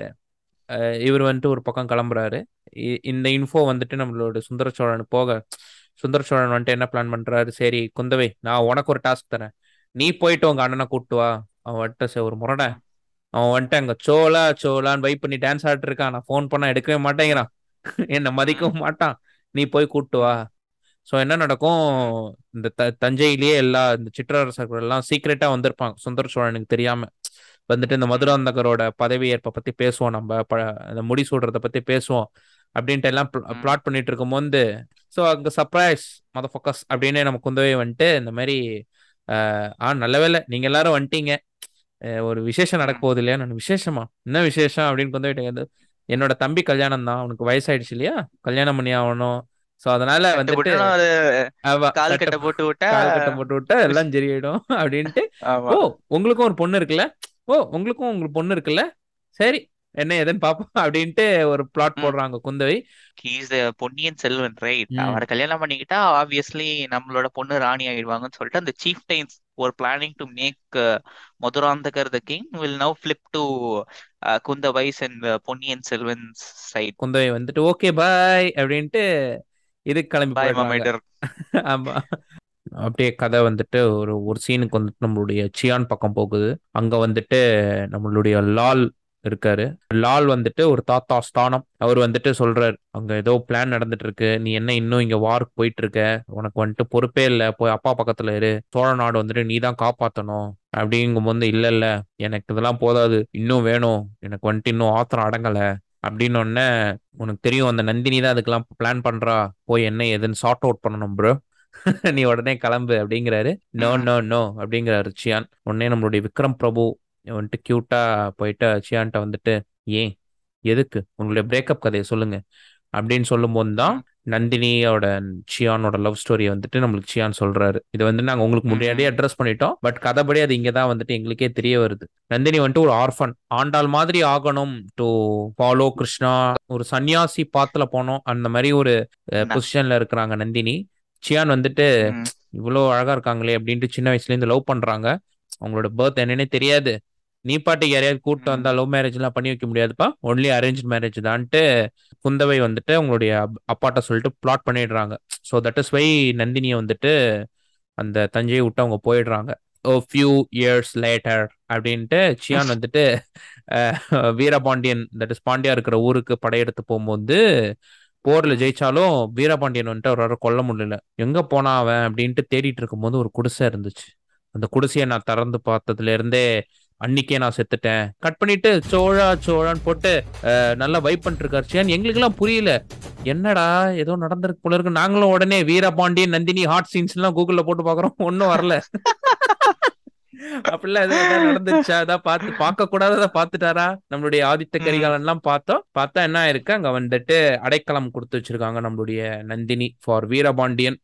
அஹ், இவர் வந்துட்டு ஒரு பக்கம் கிளம்புறாரு இ- இந்த இன்ஃபோ வந்துட்டு நம்மளோட சுந்தர சோழன் போக சுந்தர சோழன் வந்துட்டு என்ன பிளான் பண்றாரு சரி குந்தவை நான் உனக்கு ஒரு டாஸ்க் தரேன் நீ போயிட்டு உங்க அண்ணனை கூட்டு வா அவன் வந்துட்டு சரி ஒரு முரட ம் அவன் வந்துட்டு அங்க சோலா சோலான்னு வைப் பண்ணி டான்ஸ் ஆடிட்டு இருக்கான் நான் ஃபோன் பண்ணா எடுக்கவே மாட்டேங்கிறான் என்னை ம் மதிக்கவும் மாட்டான் நீ போய் கூட்டு வா ம் ஸோ என்ன நடக்கும் ம் இந்த த தஞ்சையிலேயே எல்லா இந்த சிற்றரசர்கள் எல்லாம் சீக்கிரட்டா வந்திருப்பாங்க சுந்தர சோழனுக்கு தெரியாம வந்துட்டு இந்த ம் மதுராந்தகரோட பதவியேற்பை பத்தி பேசுவோம் நம்ம ப அந்த முடி சூடுறத பத்தி பேசுவோம் அப்படின்ட்டு எல்லாம் ம் பிளாட் பண்ணிட்டு இருக்கும்போது ஸோ அங்க சர்ப்ரைஸ் மத ஃபோக்கஸ் அப்படின்னு நம்ம குந்தவை வந்துட்டு இந்த மாதிரி ஆஹ் ஆ நல்ல வேளை நீங்க எல்லாரும் வந்துட்டீங்க அஹ் ஒரு விசேஷம் நடக்க ம் போகுது இல்லையா நான் விசேஷமா என்ன விசேஷம் அப்படின்னு குந்தவிட்ட கேட்டு என்னோட தம்பி கல்யாணம் தான் அவனுக்கு வயசாயிடுச்சு இல்லையா கல்யாணம் பண்ணி ஆகணும் ஸோ அதனால கட்டு வந்துட்டு போட்டுன்னு ஒரு அவ கால் கட்ட கட்டை போட்டு விட்டா கால் கட்ட போட்டு விட்டா எல்லாம் சரியாயிடும் அப்படின்ட்டு ஆமா ஓ உங்களுக்கும் ஒரு பொண்ணு இருக்குல்ல ஓ உங்களுக்கும் உங்களுக்கு பொண்ணு இருக்குல்ல சரி என்ன ஏதுன்னு பாப்போம் அப்படின்ட்டு ஒரு பிளாட் ம் போடுறாங்க குந்தவை ஹீஸ் பொன்னியின் செல்வன் ரைட் ம் அவரை கல்யாணம் பண்ணிக்கிட்டா ஆப்வியஸ்லி நம்மளோட பொண்ணு ராணி ஆயிடுவாங்கன்னு சொல்லிட்டு அந்த சீஃப் டைன்ஸ் ஒரு planning to make Madhurantakar the king will now flip to Kundavai's and Ponniyin Selvan side Kundavai வந்துட்டு ஓகே பாய் அப்படின்ட்டு இதுக்கு கிளம்பி பாய் போயிடுறாங்க மாமேடர் ஆமா அப்படியே கதை வந்துட்டு ஒரு ஒரு சீனுக்கு வந்துட்டு நம்மளுடைய சியான் பக்கம் போகுது அங்க வந்துட்டு நம்மளுடைய லால் இருக்காரு லால் வந்துட்டு ஒரு தாத்தா ஸ்தானம் அவர் வந்துட்டு சொல்றாரு அங்க ஏதோ பிளான் நடந்துட்டு இருக்கு நீ என்ன இன்னும் இங்க வார்க்கு போயிட்டு இருக்க உனக்கு வந்துட்டு பொறுப்பே இல்ல போய் அப்பா பக்கத்துல இரு சோழ நாடு வந்துட்டு நீ தான் காப்பாத்தணும் அப்படிங்கும்போது இல்ல இல்ல எனக்கு இதெல்லாம் போதாது இன்னும் வேணும் எனக்கு வந்துட்டு இன்னும் ஆத்திரம் அடங்கல அப்படின்னு உடனே உனக்கு தெரியும் அந்த நந்தினி தான் அதுக்கெல்லாம் பிளான் பண்றா போய் என்ன ஏதுன்னு சார்ட் அவுட் பண்ணணும் ப்ரோ நீ உடனே கிளம்பு அப்படிங்கிறாரு நோ ம். நோ நோ அப்படிங்கிறாரு சியான் உடனே நம்மளுடைய விக்ரம் பிரபு வந்துட்டு கியூட்டா போயிட்டு சியான்ட்ட வந்துட்டு ஏன் எதுக்கு உங்களுடைய பிரேக்கப் கதையை சொல்லுங்க அப்படின்னு சொல்லும்போது தான் நந்தினியோட சியானோட லவ் ஸ்டோரியை வந்துட்டு நம்மளுக்கு சியான் சொல்றாரு இது வந்து நாங்க உங்களுக்கு முன்னாடியே அட்ரஸ் பண்ணிட்டோம் பட் கதைப்படி அது இங்க தான் வந்துட்டு எங்களுக்கே தெரிய வருது நந்தினி வந்துட்டு ஒரு ஆர்ஃபன் ஆண்டாள் மாதிரி ஆகணும் டு ஃபாலோ கிருஷ்ணா ஒரு சன்னியாசி பாத்துல போனோம் அந்த மாதிரி ஒரு பொசிஷன்ல இருக்கிறாங்க நந்தினி சியான் வந்துட்டு ம். இவ்வளோ அழகா இருக்காங்களே அப்படின்ட்டு சின்ன வயசுல இருந்து லவ் பண்றாங்க அவங்களோட பர்த் என்னன்னே தெரியாது நீ பாட்டுக்கு யாரையாவது கூப்பிட்டு வந்தா லவ் மேரேஜ் எல்லாம் பண்ணி வைக்க முடியாதுப்பா ஒன்லி அரேஞ்ச் மேரேஜ் தான்ட்டு குந்தவை வந்துட்டு அவங்களுடைய அப்- அப்பாட்ட சொல்லிட்டு பிளாட் பண்ணிடுறாங்க ஸோ தட் இஸ் வை நந்தினியை வந்துட்டு அந்த தஞ்சையை விட்டு அவங்க போயிடுறாங்க ஓ ஃபியூ இயர்ஸ் லேட்டர் அப்படின்ட்டு சியான் வந்துட்டு uh, Veerapandiyan that is Pandya இருக்கிற ஊருக்கு படையெடுத்து போகும்போது போர்ல ஜெயிச்சாலும் வீரபாண்டியன் வந்துட்டு அவரால் கொல்ல முடியல எங்க போனா அவன் அப்படின்ட்டு தேடிட்டு இருக்கும்போது ஒரு குடிசை இருந்துச்சு அந்த குடிசையை நான் திறந்து பார்த்ததுல இருந்தே அன்னைக்கே நான் செத்துட்டேன் கட் பண்ணிட்டு சோழா சோழான்னு போட்டு அஹ், நல்லா வைப் பண்ணிட்டு இருக்காரு சியான் எங்களுக்கு எல்லாம் புரியல என்னடா ஏதோ நடந்திருக்கு போல இருக்கு நாங்களும் உடனே வீரபாண்டியன் நந்தினி ஹாட் சீன்ஸ் எல்லாம் கூகுள்ல போட்டு பாக்குறோம் ஒன்னும் வரல அப்படிலாம் எதுவும் ஏதாவது நடந்துச்சா அதான் பார்த்து பார்க்க கூடாததை பார்த்துட்டாரா நம்மளுடைய ஆதித்த ம். கரிகாலன் எல்லாம் பார்த்தோம் பார்த்தா என்ன ஆயிருக்கு அங்க வந்துட்டு அடைக்கலம் கொடுத்து வச்சிருக்காங்க நம்மளுடைய Nandini for Veerapandiyan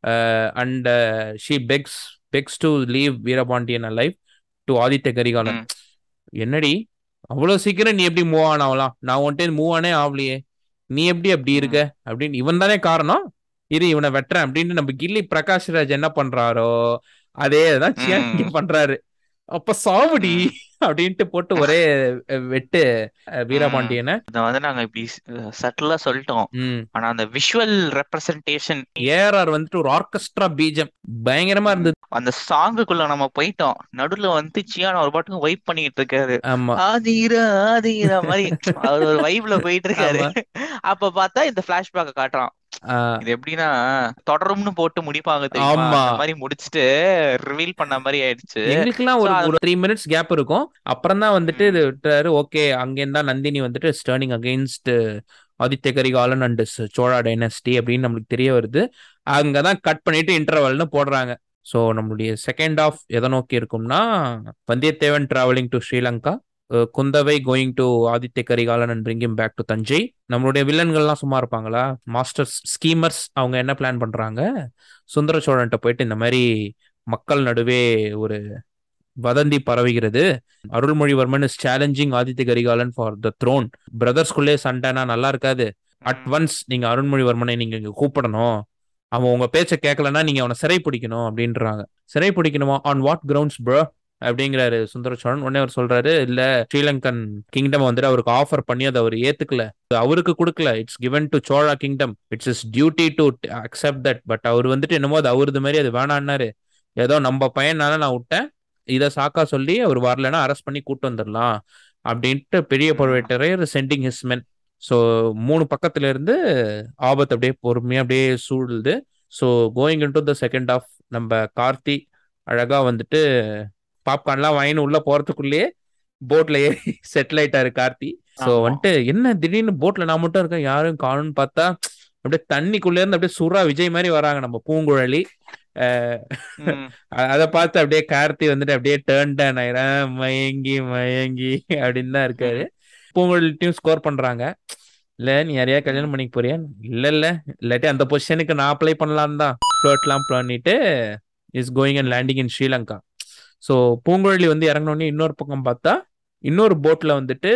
and she begs begs to leave Veerapandiyan alive to Aditha Karikalan hmm. என்னடி அவ்வளவு சீக்கிரம் நீ எப்படி மூவ் ஆன் ஆகலாம் நான் உன்ட்டு மூவ் ஆனே ஆகலையே நீ எப்படி அப்படி இருக்க அப்படின்னு இவன் தானே காரணம் இரு இவனை வெட்டுறேன் அப்படின்னு நம்ம கில்லி பிரகாஷ் ராஜ் என்ன பண்றாரோ அதே தான் சியான் இங்க ம். பண்றாரு அப்ப சாவுடி ம். அப்படின்ட்டு போட்டு ஒரே அஹ், வெட்டு அஹ், வீரபாண்டியனை இதை வந்து நாங்க இப்படி சட்டிலா சொல்லிட்டோம் ம் ஆனா அந்த விஷுவல் ரெப்ரசன்டேஷன் ஏஆர்ஆர் வந்துட்டு ஒரு ஆர்கெஸ்ட்ரா பீஜம் பயங்கரமா இருந்தது அந்த சாங்குக்குள்ள நம்ம போயிட்டோம் நடுவுல வந்து சியான் ஒரு பாட்டுக்கு வைப் பண்ணிட்டு இருக்காரு ஆமா ஆதீரா ஆதீரா மாதிரி அவர் ஒரு வைப்ல போயிட்டு இருக்காரு ஆமா. அப்ப பார்த்தா இந்த பிளாஷ்பேக்க காட்டுறான் ஆஹ், இது எப்படின்னா தொடரும்னு போட்டு முடிப்பாங்க தெரியுமா ஆமா. அந்த மாதிரி முடிச்சிட்டு ரிவீல் பண்ண மாதிரி ஆயிடுச்சு எங்களுக்கெல்லாம் ஒரு So, அது- ஒரு த்ரீ மினிட்ஸ் கேப் இருக்கும் அப்புறம் தான் வந்துட்டு ம். இது விட்டாரு ஓகே அங்கேருந்தா நந்தினி வந்துட்டு turning against Aditya Karikalan and Chola dynasty அப்படின்னு நம்மளுக்கு தெரிய வருது அங்கதான் கட் பண்ணிட்டு இன்டர்வல்னு போடுறாங்க ஸோ நம்மளுடைய செகண்ட் ஆஃப் எதை நோக்கி இருக்கும்னா Vandiyathevan travelling to Sri Lanka uh Kundavai going to Aditya Karikalan and bringing back to Thanjai நம்மளுடைய வில்லன்கள்லாம் சும்மா இருப்பாங்களா மாஸ்டர் ஸ்கீமர்ஸ் அவங்க என்ன பிளான் பண்றாங்க சுந்தர சோழன்ட்ட போயிட்டு இந்த மாதிரி மக்கள் நடுவே ஒரு வதந்தி பரவுகிறது Arulmozhivarman is challenging Aditya Karikalan for the throne பிரதர்ஸ்குள்ளே சண்டைனா நல்லா இருக்காது அட் ஒன்ஸ் நீங்க அருண்மொழிவர்மனை நீங்க இங்க கூப்பிடணும் அவன் உங்க பேச்ச கேட்கலன்னா நீங்க அவனை சிறை பிடிக்கணும் அப்படின்றாங்க சிறை பிடிக்கணுமா ஆன் வாட் கிரவுண்ட்ஸ் ப்ரோ அப்படிங்கிறாரு சுந்தர சோழன் உடனே அவர் சொல்றாரு இல்ல ஸ்ரீலங்கன் கிங்டம் வந்துட்டு அவருக்கு ஆஃபர் பண்ணி அதை அவர் ஏத்துக்கல அவருக்கு கொடுக்கல it's given to Chola kingdom it's is duty to accept that but அவர் வந்துட்டு என்னமோ அது அவரது மாதிரி அது வேணான்னாரு ஏதோ நம்ம பையனால நான் விட்டேன் இதை சாக்கா சொல்லி அவர் வரலன்னா அரெஸ்ட் பண்ணி கூட்டு வந்துடலாம் அப்படின்ட்டு Periya Pazhuvettaraiyar sending his men so மூணு பக்கத்துல இருந்து ஆபத்து அப்படியே பொறுமையா அப்படியே சூழுது so going in to the second of நம்ம கார்த்தி அழகா வந்துட்டு பாப்கார்ன்லாம் வாங்கின்னு உள்ள போறதுக்குள்ளேயே போட்ல ஏறி செட்டில் ஆயிட்டாரு கார்த்தி ஸோ ஆமா. வந்துட்டு என்ன திடீர்னு போட்ல நான் மட்டும் இருக்கேன் யாரும் காணும்னு பார்த்தா அப்படியே தண்ணிக்குள்ள இருந்து அப்படியே சுறா விஜய் மாதிரி வராங்க நம்ம பூங்குழலி அஹ் ம். அ- அத பார்த்து அப்படியே கார்த்தி வந்துட்டு அப்படியே டேர்ன் டேன் ஆயிரம் மயங்கி மயங்கி அப்படின்னு தான் இருக்காரு பூங்குழலிட்டையும் ஸ்கோர் பண்றாங்க இல்ல நீ யாரையா கல்யாணம் பண்ணிக்க போறியா இல்ல இல்ல இல்லாட்டி அந்த பொசிஷனுக்கு நான் அப்ளை பண்ணலாம் தான் ஃப்ளோட்லாம் பண்ணிட்டு is going and landing in Sri Lanka so Poonguzhali வந்து இறங்கினோடனே இன்னொரு பக்கம் பார்த்தா இன்னொரு போட்ல வந்துட்டு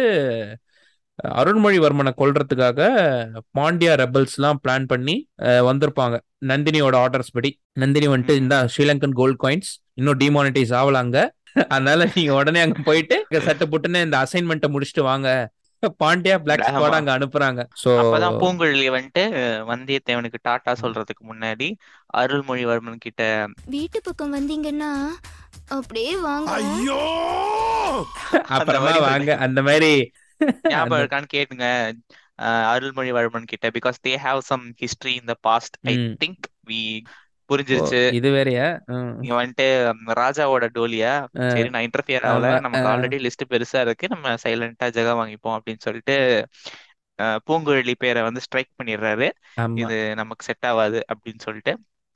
அஹ், அருண்மொழிவர்மனை கொல்றதுக்காக பாண்டியா ரெபல்ஸ்லாம் பிளான் பண்ணி அஹ், வந்திருப்பாங்க நந்தினியோட ஆர்டர்ஸ் படி நந்தினி வந்துட்டு இந்த ஸ்ரீலங்கன் கோல்ட் காயின்ஸ் இன்னும் டிமானிட்டைஸ் ஆகலாங்க அதனால நீங்க உடனே அங்க போயிட்டு இங்க சட்டை போட்டுன்னு இந்த அசைன்மெண்ட்டை முடிச்சுட்டு வாங்க பாண்டியா பிளாக் ஆமா. ஸ்குவாட் அங்க அனுப்புறாங்க சோ அப்பதான் பூங்குழலி வந்துட்டு வந்தியத்தேவனுக்கு டாட்டா சொல்றதுக்கு முன்னாடி அருள்மொழிவர்மன் கிட்ட வீட்டு பக்கம் வந்தீங்கன்னா அப்படியே வாங்க அப்புறமா மாதிரி வாங்க அந்த மாதிரி ஞாபகம் அந்த இருக்கான்னு கேட்டுங்க அஹ், அருள்மொழிவர்மன் கிட்ட because they have some history in the past I hmm think we ஓ புரிஞ்சிருச்சு இது வேறயா ம் நீங்க வந்துட்டு ம், ராஜாவோட டோலியா அஹ், சரி நான் இன்டர்ஃபியர் ஆகல ஆமா நமக்கு அஹ், ஆல்ரெடி லிஸ்ட் பெருசா இருக்கு நம்ம சைலண்டா ஜெகா வாங்கிப்போம் அப்படின்னு சொல்லிட்டு அஹ், பூங்குழலி பேரை வந்து ஸ்ட்ரைக் பண்ணிடுறாரு ஆமா இது நமக்கு செட் ஆகாது அப்படின்னு சொல்லிட்டு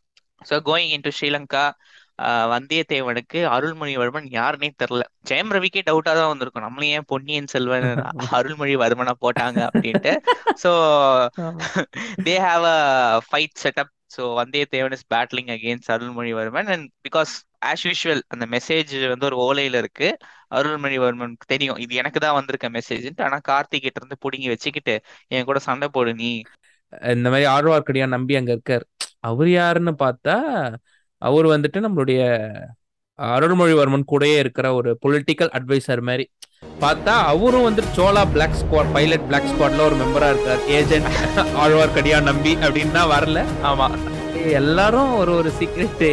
so going into Sri Lanka ah வந்தியத்தேவனுக்கு அருள்மொழிவர்மன் யாருன்னே தெரில ஜெயம் ரவிக்கே டவுட்டா தான் வந்திருக்கும் நம்மள ஏன் பொன்னியின் செல்வன் அருள்மொழிவர்மனா போட்டாங்க அப்படின்ட்டு ஸோ ஆமா they have a fight setup so Vandiyathevan is battling against Arulmozhivarman and because as usual அந்த மெசேஜ் வந்து ஒரு ஓலையில இருக்கு அருள்மொழிவர்மனுக்கு தெரியும் இது எனக்கு தான் வந்திருக்க மெசேஜ்ன்ட்டு ஆனா கார்த்திக் கிட்ட இருந்து புடுங்கி வச்சுக்கிட்டு என் கூட சண்டை போடு நீ இந்த மாதிரி ஆழ்வார்க்கடியான் நம்பி அங்க இருக்கார் அவர் யாருன்னு பார்த்தா அவர் வந்துட்டு நம்மளுடைய அருள்மொழிவர்மன் கூடயே இருக்கிற ஒரு பொலிட்டிக்கல் அட்வைசர் மாதிரி பார்த்தா அவரும் வந்துட்டு Chola black squad pilot black ஸ்குவாட்ல ஒரு மெம்பரா இருக்கார் ஏஜென்ட் ஆழ்வார்க்கடியான் நம்பி அப்படின்னு தான் வரல ஆமா எல்லாரும் ஒரு ஒரு சீக்ரெட்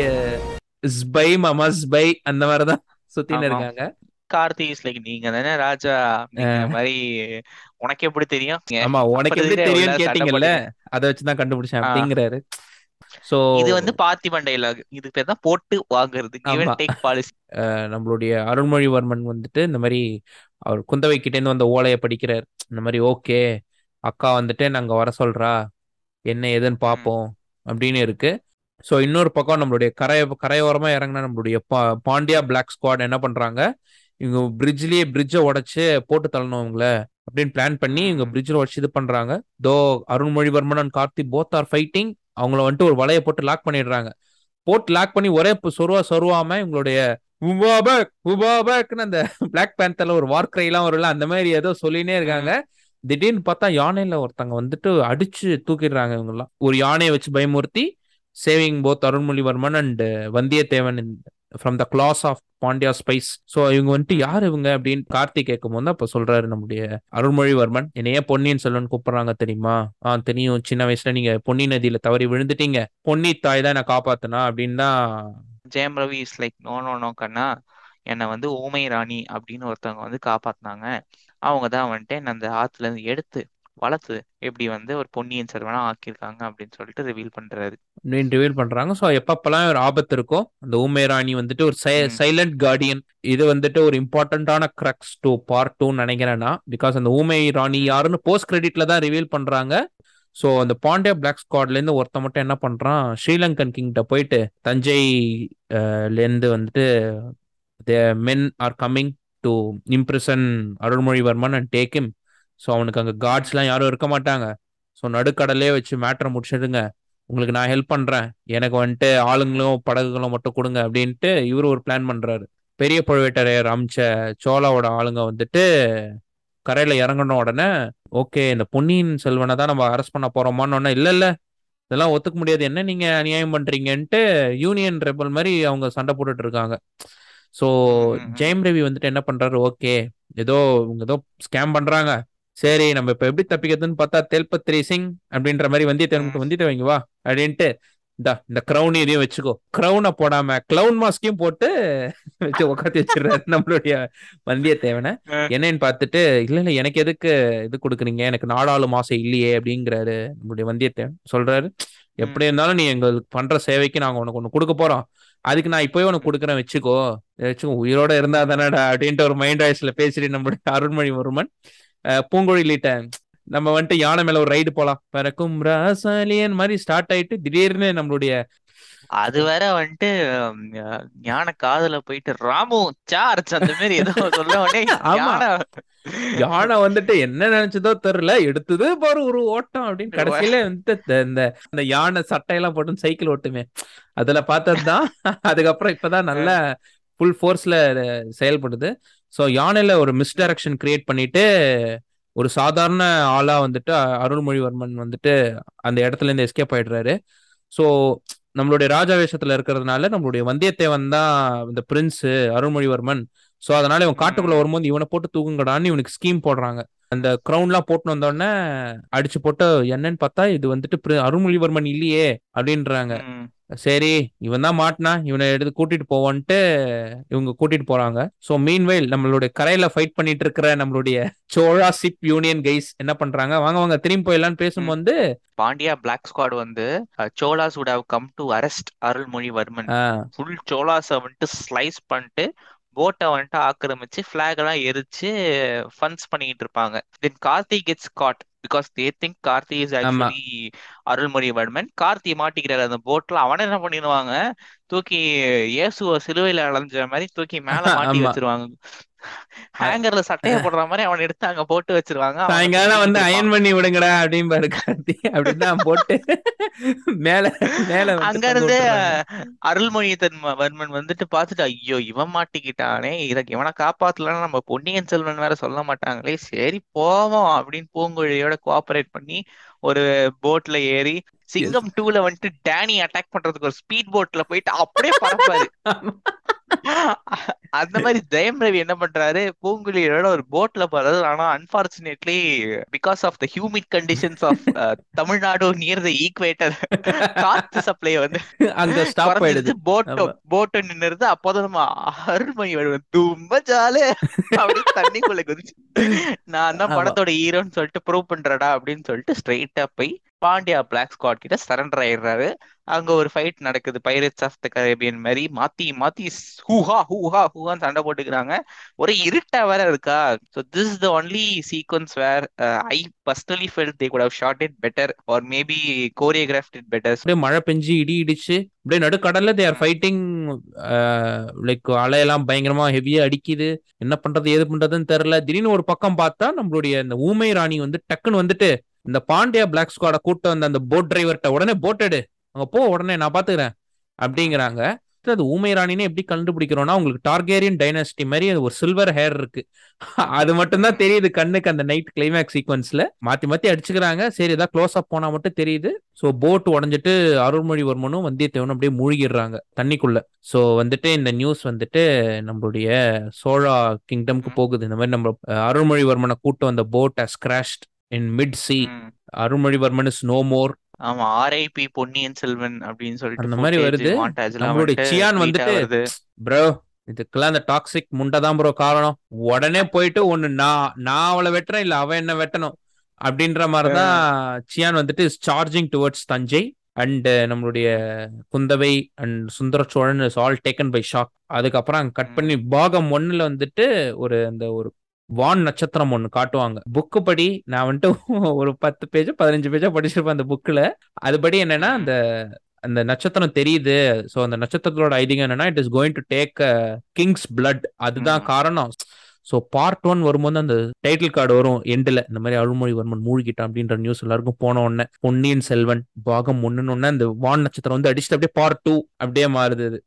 ஸ்பை மமா ஸ்பை அந்த மாதிரிதான் சுத்தின்னு ஆமா இருக்காங்க கார்த்தி இஸ் லைக் நீங்க தானே ராஜா நீங்க அஹ் மாதிரி உனக்கு எப்படி தெரியும் ஆமா உனக்கு எப்படி அப்பறதுக்கு தெரியும்னு உள்ள சண்டை கேட்டீங்கல்ல போட்டீங்க அதை வச்சுதான் கண்டுபிடிச்சேன் ஆ, அப்படிங்கிறாரு சோ இது வந்து பார்த்திபன் டைலாக் இது பேர் தான் போட்டு வாங்குறது கிவ் ஆமா அண்ட் டேக் பாலிசி அஹ் நம்மளுடைய அருள்மொழிவர்மன் வந்துட்டு இந்த மாதிரி அவர் குந்தவை கிட்டேருந்து வந்த ஓலையை படிக்கிறார் இந்த மாதிரி ஓகே அக்கா வந்துட்டு நாங்க வர சொல்றா என்ன ஏதுன்னு ம் பார்ப்போம் அப்படின்னு இருக்கு ஸோ இன்னொரு பக்கம் நம்மளுடைய கரைய கரையோரமா இறங்கின நம்மளுடைய பா பாண்டியா பிளாக் ஸ்குவாட் என்ன பண்றாங்க இவங்க பிரிட்ஜ்லயே பிரிட்ஜை உடைச்சு போட்டு தள்ளணும் இவங்கள அப்படின்னு பிளான் பண்ணி இவங்க ம் பிரிட்ஜில் உடச்சு இது பண்றாங்க though Arunmozhivarman and Karthi both are fighting அவங்கள வந்துட்டு ஒரு வலையை போட்டு லாக் பண்ணிடுறாங்க போட்டு லாக் பண்ணி ஒரே பு- சொருவா சொருவாம இவங்களுடைய உபாபக் உபாபக்னு அந்த பிளாக் பேந்தர்ல ஒரு வார் எல்லாம் வரும்ல அந்த மாதிரி ஏதோ சொல்லினே இருக்காங்க ம் திடீர்னு பார்த்தா யானையில ஒருத்தங்க வந்துட்டு அடிச்சு தூக்கிடுறாங்க இவங்கெல்லாம் ஒரு யானையை வச்சு பயமுறுத்தி saving both Arunmozhivarman and Vandiyathevan from the class of Pandya spies so இவங்க வந்துட்டு ம் யார் இவங்க அப்படின்னு கார்த்திக் கேட்கும் போது அப்ப சொல்றாரு நம்முடைய அருள்மொழிவர்மன் என்னைய பொன்னியின் செல்வன் கூப்பிடுறாங்க தெரியுமா ஆ தெரியும் சின்ன வயசுல நீங்க பொன்னி நதியில தவறி விழுந்துட்டீங்க பொன்னி தாய் தான் நான் காப்பாத்தினா அப்படின்னு தான் Jayam Ravi is like no no no கண்ணா என்னை வந்து ஊமை ராணி அப்படின்னு ஒருத்தவங்க வந்து காப்பாத்துனாங்க அவங்க தான் வந்துட்டு என்னை அந்த ஆத்துல இருந்து எடுத்து வளர்த்து எப்படி வந்து ஒரு பொன்னியின் செல்வனா ஆக்கியிருக்காங்க அப்படின்னு சொல்லிட்டு ரிவீல் பண்றாரு அப்படின்னு ரிவீல் பண்றாங்க ஸோ எப்பப்பெல்லாம் ஒரு ஆபத்து இருக்கோ அந்த ஊமை ராணி வந்துட்டு ஒரு ம் சைலண்ட் கார்டியன் இது வந்துட்டு ஒரு இம்பார்ட்டன்டான கிரக்ஸ் டூ பார்ட் டூன்னு நினைக்கிறேன்னா பிகாஸ் அந்த ஊமை ராணி ம் யாருன்னு போஸ்ட் கிரெடிட்ல தான் ரிவீல் பண்றாங்க ஸோ அந்த பாண்டியா பிளாக் ஸ்குவாட்ல இருந்து ஒருத்த மட்டும் என்ன பண்றான் ஸ்ரீலங்கன் கிங்கிட்ட போயிட்டு தஞ்சை அஹ், ல இருந்து வந்துட்டு the men are coming to impression Arulmozhivarman and take him so அவனுக்கு அங்கே காட்ஸ்லாம் யாரும் இருக்க மாட்டாங்க ஸோ நடுக்கடலே வச்சு மேட்டரை முடிச்சிடுங்க உங்களுக்கு நான் ஹெல்ப் பண்றேன் எனக்கு வந்துட்டு ம் ஆளுங்களும் படகுகளும் மட்டும் கொடுங்க அப்படின்ட்டு இவரு ஒரு பிளான் பண்றாரு பெரிய பழுவேட்டரையர் அமிச்ச சோழாவோட ஆளுங்க வந்துட்டு கரையில இறங்கின உடனே ஓகே இந்த பொன்னியின் செல்வனை தான் நம்ம அரெஸ்ட் பண்ண போறோமான்னு ஒன்னே இல்ல இல்ல இதெல்லாம் ஒத்துக்க முடியாது என்ன நீங்க அநியாயம் பண்றீங்கன்ட்டு யூனியன் ரெபல் மாதிரி அவங்க சண்டை போட்டுட்டு இருக்காங்க ஸோ ம் ம் ம் ஜெயம் ரவி வந்துட்டு என்ன பண்றாரு ஓகே ஏதோ இவங்க ஏதோ ஸ்கேம் பண்றாங்க சரி நம்ம இப்ப எப்படி தப்பிக்கிறதுன்னு பார்த்தா தேல்பத்ரி சிங் அப்படின்ற மாதிரி வந்தியத்தேவன் ம் மட்டும் வந்தியத்தேவன் வா அப்படின்ட்டு இந்தா இந்த க்ரௌன் இதையும் வச்சுக்கோ க்ரௌனை போடாம க்ளவுன் மாஸ்கையும் போட்டு வச்சு உட்காந்து வச்சிடுறாரு நம்மளுடைய வந்தியத்தேவனை அஹ் என்னன்னு பார்த்துட்டு இல்ல இல்ல எனக்கு எதுக்கு இது கொடுக்குறீங்க எனக்கு நாடாளும் ஆசை இல்லையே அப்படிங்கிறாரு நம்மளுடைய வந்தியத்தேவன் சொல்றாரு ம் எப்படி இருந்தாலும் நீ எங்களுக்கு பண்ற சேவைக்கு நாங்க உனக்கு ஒண்ணு கொடுக்க போறோம் அதுக்கு நான் இப்போவே உனக்கு கொடுக்குறேன் வச்சுக்கோ வச்சுக்கோ உயிரோட இருந்தா தானடா அப்படின்ட்டு ஒரு மைண்ட் வாய்ஸ்ல பேசிட்டு நம்மளுடைய அருண்மொழிவர்மன் அஹ் பூங்குழலிட்ட நம்ம வந்துட்டு யானை மேல ஒரு ரைடு போலாம் பறக்கும் ராசாலியன் மாதிரி ஸ்டார்ட் ஆயிட்டு திடீர்னு நம்மளுடைய அது வேற வந்துட்டு ம், அஹ், ஞான காதுல போயிட்டு ராமு சார்ஜ் அந்த மாதிரி ஏதோ சொல்ல உடனே ஆமா ஞான யானை வந்துட்டு என்ன நினைச்சதோ தெரியல எடுத்தது பாரு ஒரு ஓட்டம் அப்படின்னு கடைசியில வந்துட்டு இந்த- இந்த இந்த யானை சட்டையெல்லாம் போட்டு சைக்கிள் ஓட்டுமே அதுல பார்த்ததுதான் அதுக்கப்புறம் இப்பதான் நல்ல ஃபுல் ஃபோர்ஸ்ல செயல்படுது ஸோ யானையில ஒரு மிஸ்டைரக்ஷன் கிரியேட் பண்ணிட்டு ஒரு சாதாரண ஆளா வந்துட்டு அ- அருள்மொழிவர்மன் வந்துட்டு அந்த இடத்துல இருந்து எஸ்கேப் ஆயிடுறாரு ஸோ நம்மளுடைய ராஜாவேஷத்துல இருக்கிறதுனால நம்மளுடைய வந்தியத்தேவன் தான் இந்த பிரின்ஸ் அருள்மொழிவர்மன் ஸோ அதனால இவன் காட்டுக்குள்ள ம் வரும்போது இவனை போட்டு தூக்குங்கடான்னு இவனுக்கு ஸ்கீம் போடுறாங்க அந்த கிரவுன்லாம் போட்டு வந்தோடனே அடிச்சு போட்டு என்னன்னு பார்த்தா இது வந்துட்டு பிரி- அருள்மொழிவர்மன் இல்லையே அப்படின்றாங்க ம். சரி இவன் தான் மாட்டினா இவனை எடுத்து கூட்டிட்டு போவான்ட்டு இவங்க கூட்டிட்டு போறாங்க சோ மீன்வைல் நம்மளுடைய கரையில ஃபைட் பண்ணிட்டு இருக்கிற நம்மளுடைய சோழா சிப் யூனியன் கைஸ் என்ன பண்றாங்க வாங்க வாங்க திரும்பி போயிடலாம்னு பேசும்போது பாண்டியா பிளாக் ஸ்குவாட் வந்து Cholas would have come to arrest Arulmozhivarman ah, full சோலாஸை வந்துட்டு ஸ்லைஸ் பண்ணிட்டு போட்டை வந்துட்டு ஆக்கிரமிச்சு flag எல்லாம் எரிச்சு ஃபன்ஸ் பண்ணிட்டு இருப்பாங்க then Karthi gets caught because they think Karthi is ஆமா. ஆக்சுவலி அருள்மொழிவர்மன் கார்த்தி மாட்டிக்கிறாரு அந்த போட்ல அவன என்ன பண்ணிடுவாங்க தூக்கி இயேசுவ சிலுவையில அலைஞ்ச மாதிரி தூக்கி மேல மாட்டி ஆமா. வச்சிருவாங்க ஹேங்கர்ல சட்டைய போடுற மாதிரி அவனை எடுத்து அங்க போட்டு வச்சிருவாங்க அவன் சாயங்காலம் வந்து தூக்கிட்டு அயன் பண்ணி விடுங்கடா அப்படிம்பாரு கார்த்தி அப்படிதான் போட்டு மேல மேல வந்து அங்க தொங்க இருந்து விட்டுறாங்க. அருள்மொழி வர்மன் வந்துட்டு பார்த்துட்டு ஐயோ இவன் மாட்டிக்கிட்டானே இத இவனை காப்பாத்தலன்னா நம்ம பொன்னியின் செல்வன் வேற சொல்ல மாட்டாங்களே சரி போவோம் அப்படின்னு பூங்குழியோட கோஆபரேட் பண்ணி ஒரு போட்ல ஏறி சிங்கம் டூல வந்துட்டு டேனி அட்டாக் பண்றதுக்கு ஒரு ஸ்பீட் போட்ல போயிட்டு அப்படியே பறப்பாரு அந்த மாதிரி ஜெயம் ரவி என்ன பண்றாரு பூங்குழியோட ஒரு போட்ல போறது ஆனா unfortunately because of the humid conditions of Tamil Nadu near the equator காத்து சப்ளை வந்து அங்க ஸ்டாப் ஆயிடுது போட்டோ ஆமா. போட்டோ நின்னுறது அப்போதான் நம்ம அருள்மொழி வருவன் தும்ப ஜாலு அப்படி தண்ணிக்குள்ள குதிச்சு நான் தான் ஆமா. படத்தோட ஹீரோன்னு சொல்லிட்டு ப்ரூவ் பண்றடா அப்படின்னு சொல்லிட்டு ஸ்ட்ரைட்டா போய் பாண்டியா பிளாக் ஸ்குவாட் கிட்ட சரண்டர் ஆயிடுறாரு அங்க ஒரு ஃபைட் நடக்குது பைரட்ஸ் ஆஃப் த கரேபியன் மாதிரி மாத்தி மாத்தி ஹூஹா ஹூஹா ஹூஹான்னு சண்டை போட்டுக்கிறாங்க ஒரே இருட்டா வேற இருக்கா so this is the only sequence where I personally felt they could have shot it better or maybe choreographed it better அப்படியே மழை பெஞ்சு இடி இடிச்சு அப்படியே நடுக்கடல்ல தேர் ஃபைட்டிங் லைக் அலையெல்லாம் பயங்கரமா ஹெவியா அடிக்குது என்ன பண்றது ஏது பண்றதுன்னு தெரியல திடீர்னு ஒரு பக்கம் பார்த்தா நம்மளுடைய இந்த ஊமை ராணி வந்து டக்குன்னு வந்துட்டு இந்த பாண்டியா பிளாக் ஸ்குவாட கூட்டு வந்த அந்த போட் டிரைவர்கிட்ட உடனே போட் எடு அங்க போ உடனே நான் பாத்துக்கிறேன் அப்படிங்கிறாங்க அது ஊமை ராணின்னு எப்படி கண்டுபிடிக்கிறோம்னா உங்களுக்கு டார்கேரியன் டைனாஸ்டி மாதிரி அது ஒரு சில்வர் ஹேர் இருக்கு அது மட்டும்தான் தெரியுது கண்ணுக்கு அந்த நைட் கிளைமேக்ஸ் சீக்வன்ஸ்ல மாத்தி மாத்தி அடிச்சுக்கிறாங்க சரி ஏதாவது க்ளோஸ் அப் போனா மட்டும் தெரியுது சோ போட் உடஞ்சிட்டு அருள்மொழிவர்மனும் வந்தியத்தேவனும் அப்படியே மூழ்கிடுறாங்க தண்ணிக்குள்ள சோ வந்துட்டு இந்த நியூஸ் வந்துட்டு நம்மளுடைய சோழா கிங்டம்க்கு போகுது இந்த மாதிரி நம்ம அஹ், அருள்மொழிவர்மனை கூட்டு வந்த boat has crashed in mid sea Arulmozhivarman is no more ஆமா ஆர்ஐபி பொன்னியின் செல்வன் அப்படின்னு சொல்லிட்டு அந்த மாதிரி footage, வருது. montage எல்லாம் நம்மளுடைய வந்துட்டு சியான் tweet ஆ வந்துட்டு வருது. ப்ரோ இதுக்கெல்லாம் அந்த டாக்ஸிக் முண்டை தான் ப்ரோ காரணம் உடனே போயிட்டு ஒண்ணு நான் நான் அவளை வெட்டுறேன் இல்ல அவ என்ன வெட்டணும் அப்படின்ற மாதிரிதான் சியான் வந்துட்டு சார்ஜிங் டுவர்ட்ஸ் தஞ்சை அண்ட் நம்மளுடைய Kundavai and Sundara Cholan is all taken by shock அதுக்கப்புறம் கட் பண்ணி பாகம் ஒண்ணுல வந்துட்டு ஒரு அந்த ஒரு வான் நட்சத்திரம் ஒண்ணு காட்டுவாங்க புக்கு படி நான் வந்துட்டு ஒரு பத்து பேஜ் பதினஞ்சு பேஜா படிச்சிருப்பேன் அந்த புக்ல அதுபடி என்னன்னா அந்த அந்த நட்சத்திரம் தெரியுது சோ அந்த நட்சத்திரத்தோட ஐடியா என்னன்னா it is going to take kings blood அதுதான் ம். காரணம் சோ பார்ட் ஒன் வரும்போது அந்த டைட்டில் கார்டு வரும் எண்டில் இந்த மாதிரி அருள்மொழிவர்மன் மூழ்கிட்டான் அப்படின்ற நியூஸ் எல்லாருக்கும் போன உடனே பொன்னியின் செல்வன் பாகம் ஒண்ணுன்னு உடனே அந்த வான் நட்சத்திரம் வந்து அடிச்சுட்டு அப்படியே பார்ட் டூ அப்படியே மாறுது அது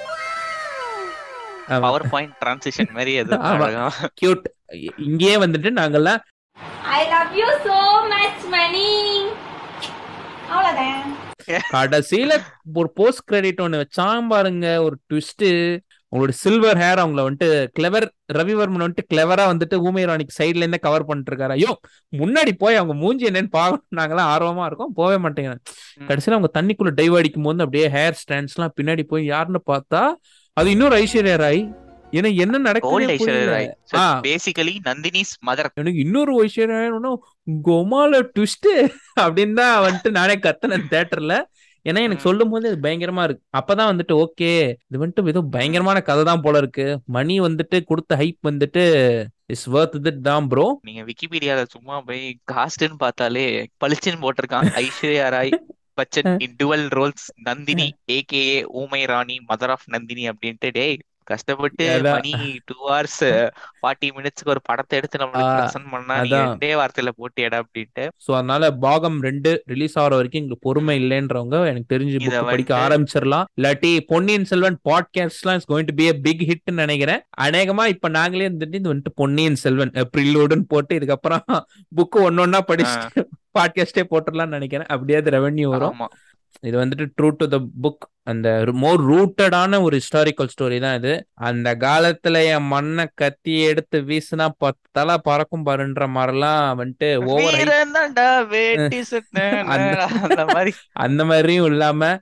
பவர் பாயிண்ட் டிரான்சிஷன் மாதிரி அது ஆமா. அழகா. கியூட் இங்கேயே வந்துட்டு நாங்கெல்லாம் I love you so much, Money. அவ்வளவுதான் கடைசியில ஒரு போஸ்ட் கிரெடிட் ஒண்ணு வச்சான் பாருங்க ஒரு ட்விஸ்ட் உங்களோட சில்வர் ஹேர் அவங்கள வந்துட்டு கிளவர் ரவிவர்மன் வந்துட்டு கிளவரா வந்துட்டு ஊமை ராணிக்கு சைட்ல இருந்தே கவர் பண்ணிட்டு இருக்காரு ஐயோ முன்னாடி போய் அவங்க மூஞ்சி என்னன்னு பார்க்கணும் நாங்கெல்லாம் ஆர்வமா இருக்கோம் போவே மாட்டேங்கிறேன் ம். கடைசியில அவங்க தண்ணிக்குள்ள டைவ் அடிக்கும் போது அப்படியே ஹேர் ஸ்டாண்ட்ஸ் எல்லாம் பின்னாடி போய் யாருன்னு பார்த்தா அது இன்னொரு ஐஸ்வர்யா ராய் ஏன்னா என்ன Old நடக்குது ஐஸ்வர்யா ராய் ஆ. பேசிக்கலி நந்தினிஸ் மதர் எனக்கு இன்னொரு ஐஸ்வர்யா கொமால ட்விஸ்ட் அப்படின்னு தான் வந்துட்டு நானே கத்தனேன் தேட்டர்ல ஏன்னா எனக்கு ம். சொல்லும் போது அது பயங்கரமா இருக்கு அப்பதான் வந்துட்டு ஓகே இது வந்துட்டு ஏதோ பயங்கரமான கதை தான் போல இருக்கு மணி வந்துட்டு கொடுத்த ஹைப் வந்துட்டு இஸ் வர்த் இட் தான் ப்ரோ நீங்க விக்கிபீடியால சும்மா போய் காஸ்ட்னு பார்த்தாலே பளிச்சுன்னு போட்டிருக்கான் Aishwarya Rai Bachchan in dual roles Nandini AKA Oomai Rani mother of Nandini அப்படின்ட்டு டேய் கஷ்டப்பட்டு அதான். மணி டூ ஹவர்ஸ் ஃபார்ட்டி மினிட்ஸ்க்கு ஒரு படத்தை எடுத்து நம்மளுக்கு ஆ, பிரசன்ட் பண்ணா நீ அதான். ரெண்டே வார்த்தையில போட்டியடா அப்படின்ட்டு சோ அதனால பாகம் ரெண்டு ரிலீஸ் ஆகிற வரைக்கும் எங்களுக்கு பொறுமை இல்லைன்றவங்க எனக்கு தெரிஞ்சு இத book படிக்க வந்துட்டு- ஆரம்பிச்சிடலாம் இல்லாட்டி பொன்னியின் செல்வன் பாட்காஸ்ட்லாம் is going to be a big ஹிட்னு நினைக்கிறேன் அநேகமா இப்ப நாங்களே வந்துட்டு இது வந்துட்டு பொன்னியின் செல்வன் ப்ரிலோடுன்னு போட்டு இதுக்கப்புறம் புக்கு ஒன்னொன்னா படிச்சுட்டு பாட்காஸ்டே போட்டுடலாம்னு நினைக்கிறேன் அப்படியே அது ரெவன்யூ வரும் ஆமா இது வந்துட்டு ட்ரூ டு த புக் அந்த மோர் ரூட்டடான ஒரு ஹிஸ்டாரிக்கல் ஸ்டோரி தான் இது அந்த காலத்துல என் மண்ணை கத்தி எடுத்து வீசினா பத்தலா பறக்கும் பாருன்ற மாதிரிலாம் வந்துட்டு ஓவர் வீரன் தான்டா வேட்டி சட்டை அந்த- அந்த மாதிரி அந்த மாதிரியும் இல்லாம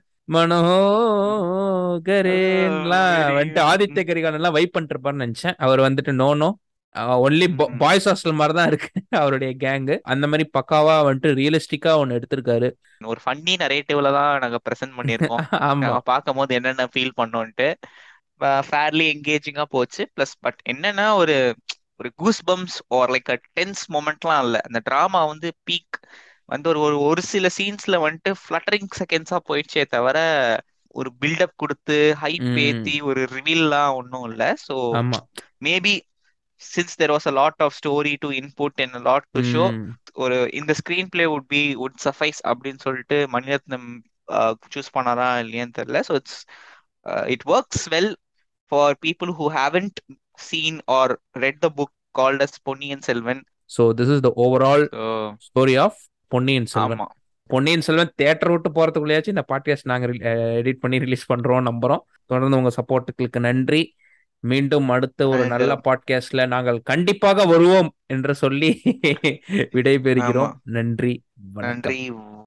மனோகரேன்லாம் வந்துட்டு ஆதித்ய கரிகாலன் எல்லாம் வைப் பண்ணிட்டு இருப்பாருன்னு நினைச்சேன் அவர் வந்துட்டு no no only hmm. Boys hostel மாதிரி தான் இருக்கு அவருடைய கேங்கு அந்த மாதிரி பக்காவா வந்துட்டு ரியலிஸ்டிக்கா ஒன்னு எடுத்திருக்காரு ஒரு ஃபன்னி நரேட்டிவ்ல தான் நாங்க பிரசன்ட் பண்ணியிருக்கோம் ஆமா நாங்க பார்க்கும் போது என்னென்ன ஃபீல் பண்ணோன்ட்டு ஃபேர்லி என்கேஜிங்கா போச்சு ப்ளஸ் பட் என்னன்னா ஒரு ஒரு goose bumps or like a tense மொமெண்ட்லாம் இல்லை அந்த டிராமா வந்து பீக் வந்து ஒரு ஒரு ஒரு சில சீன்ஸ்ல வந்துட்டு ஃப்ளட்டரிங் செகண்ட்ஸா போயிடுச்சே தவிர ஒரு பில்டப் கொடுத்து ஹைப் ம். ஏத்தி ஒரு ரிவீல்லாம் ஒன்றும் இல்லை ஸோ ஆமா maybe since there was a lot of story to input and lot to show hmm. ஒரு இந்த screen play would be would suffice அப்படின்னு சொல்லிட்டு மணிரத்னம் சூஸ் பண்ணாரா இல்லையான்னு தெரியல so it's it works well for people who haven't seen or read the book called as Ponniyin Selvan so this is the overall so story of Ponniyin Selvan ஆமா Ponniyin Selvan theatre விட்டு போறதுக்குள்ளேயாச்சும் இந்த podcast நாங்க edit பண்ணி ரிலீஸ் பண்றோம் நம்புறோம் தொடர்ந்து உங்க சப்போர்ட்டுகளுக்கு நன்றி மீண்டும் அடுத்த ஒரு And- நல்ல பாட்காஸ்ட்ல நாங்கள் கண்டிப்பாக வருவோம் என்று சொல்லி விடைபெறுகிறோம் நன்றி வணக்கம் நன்றி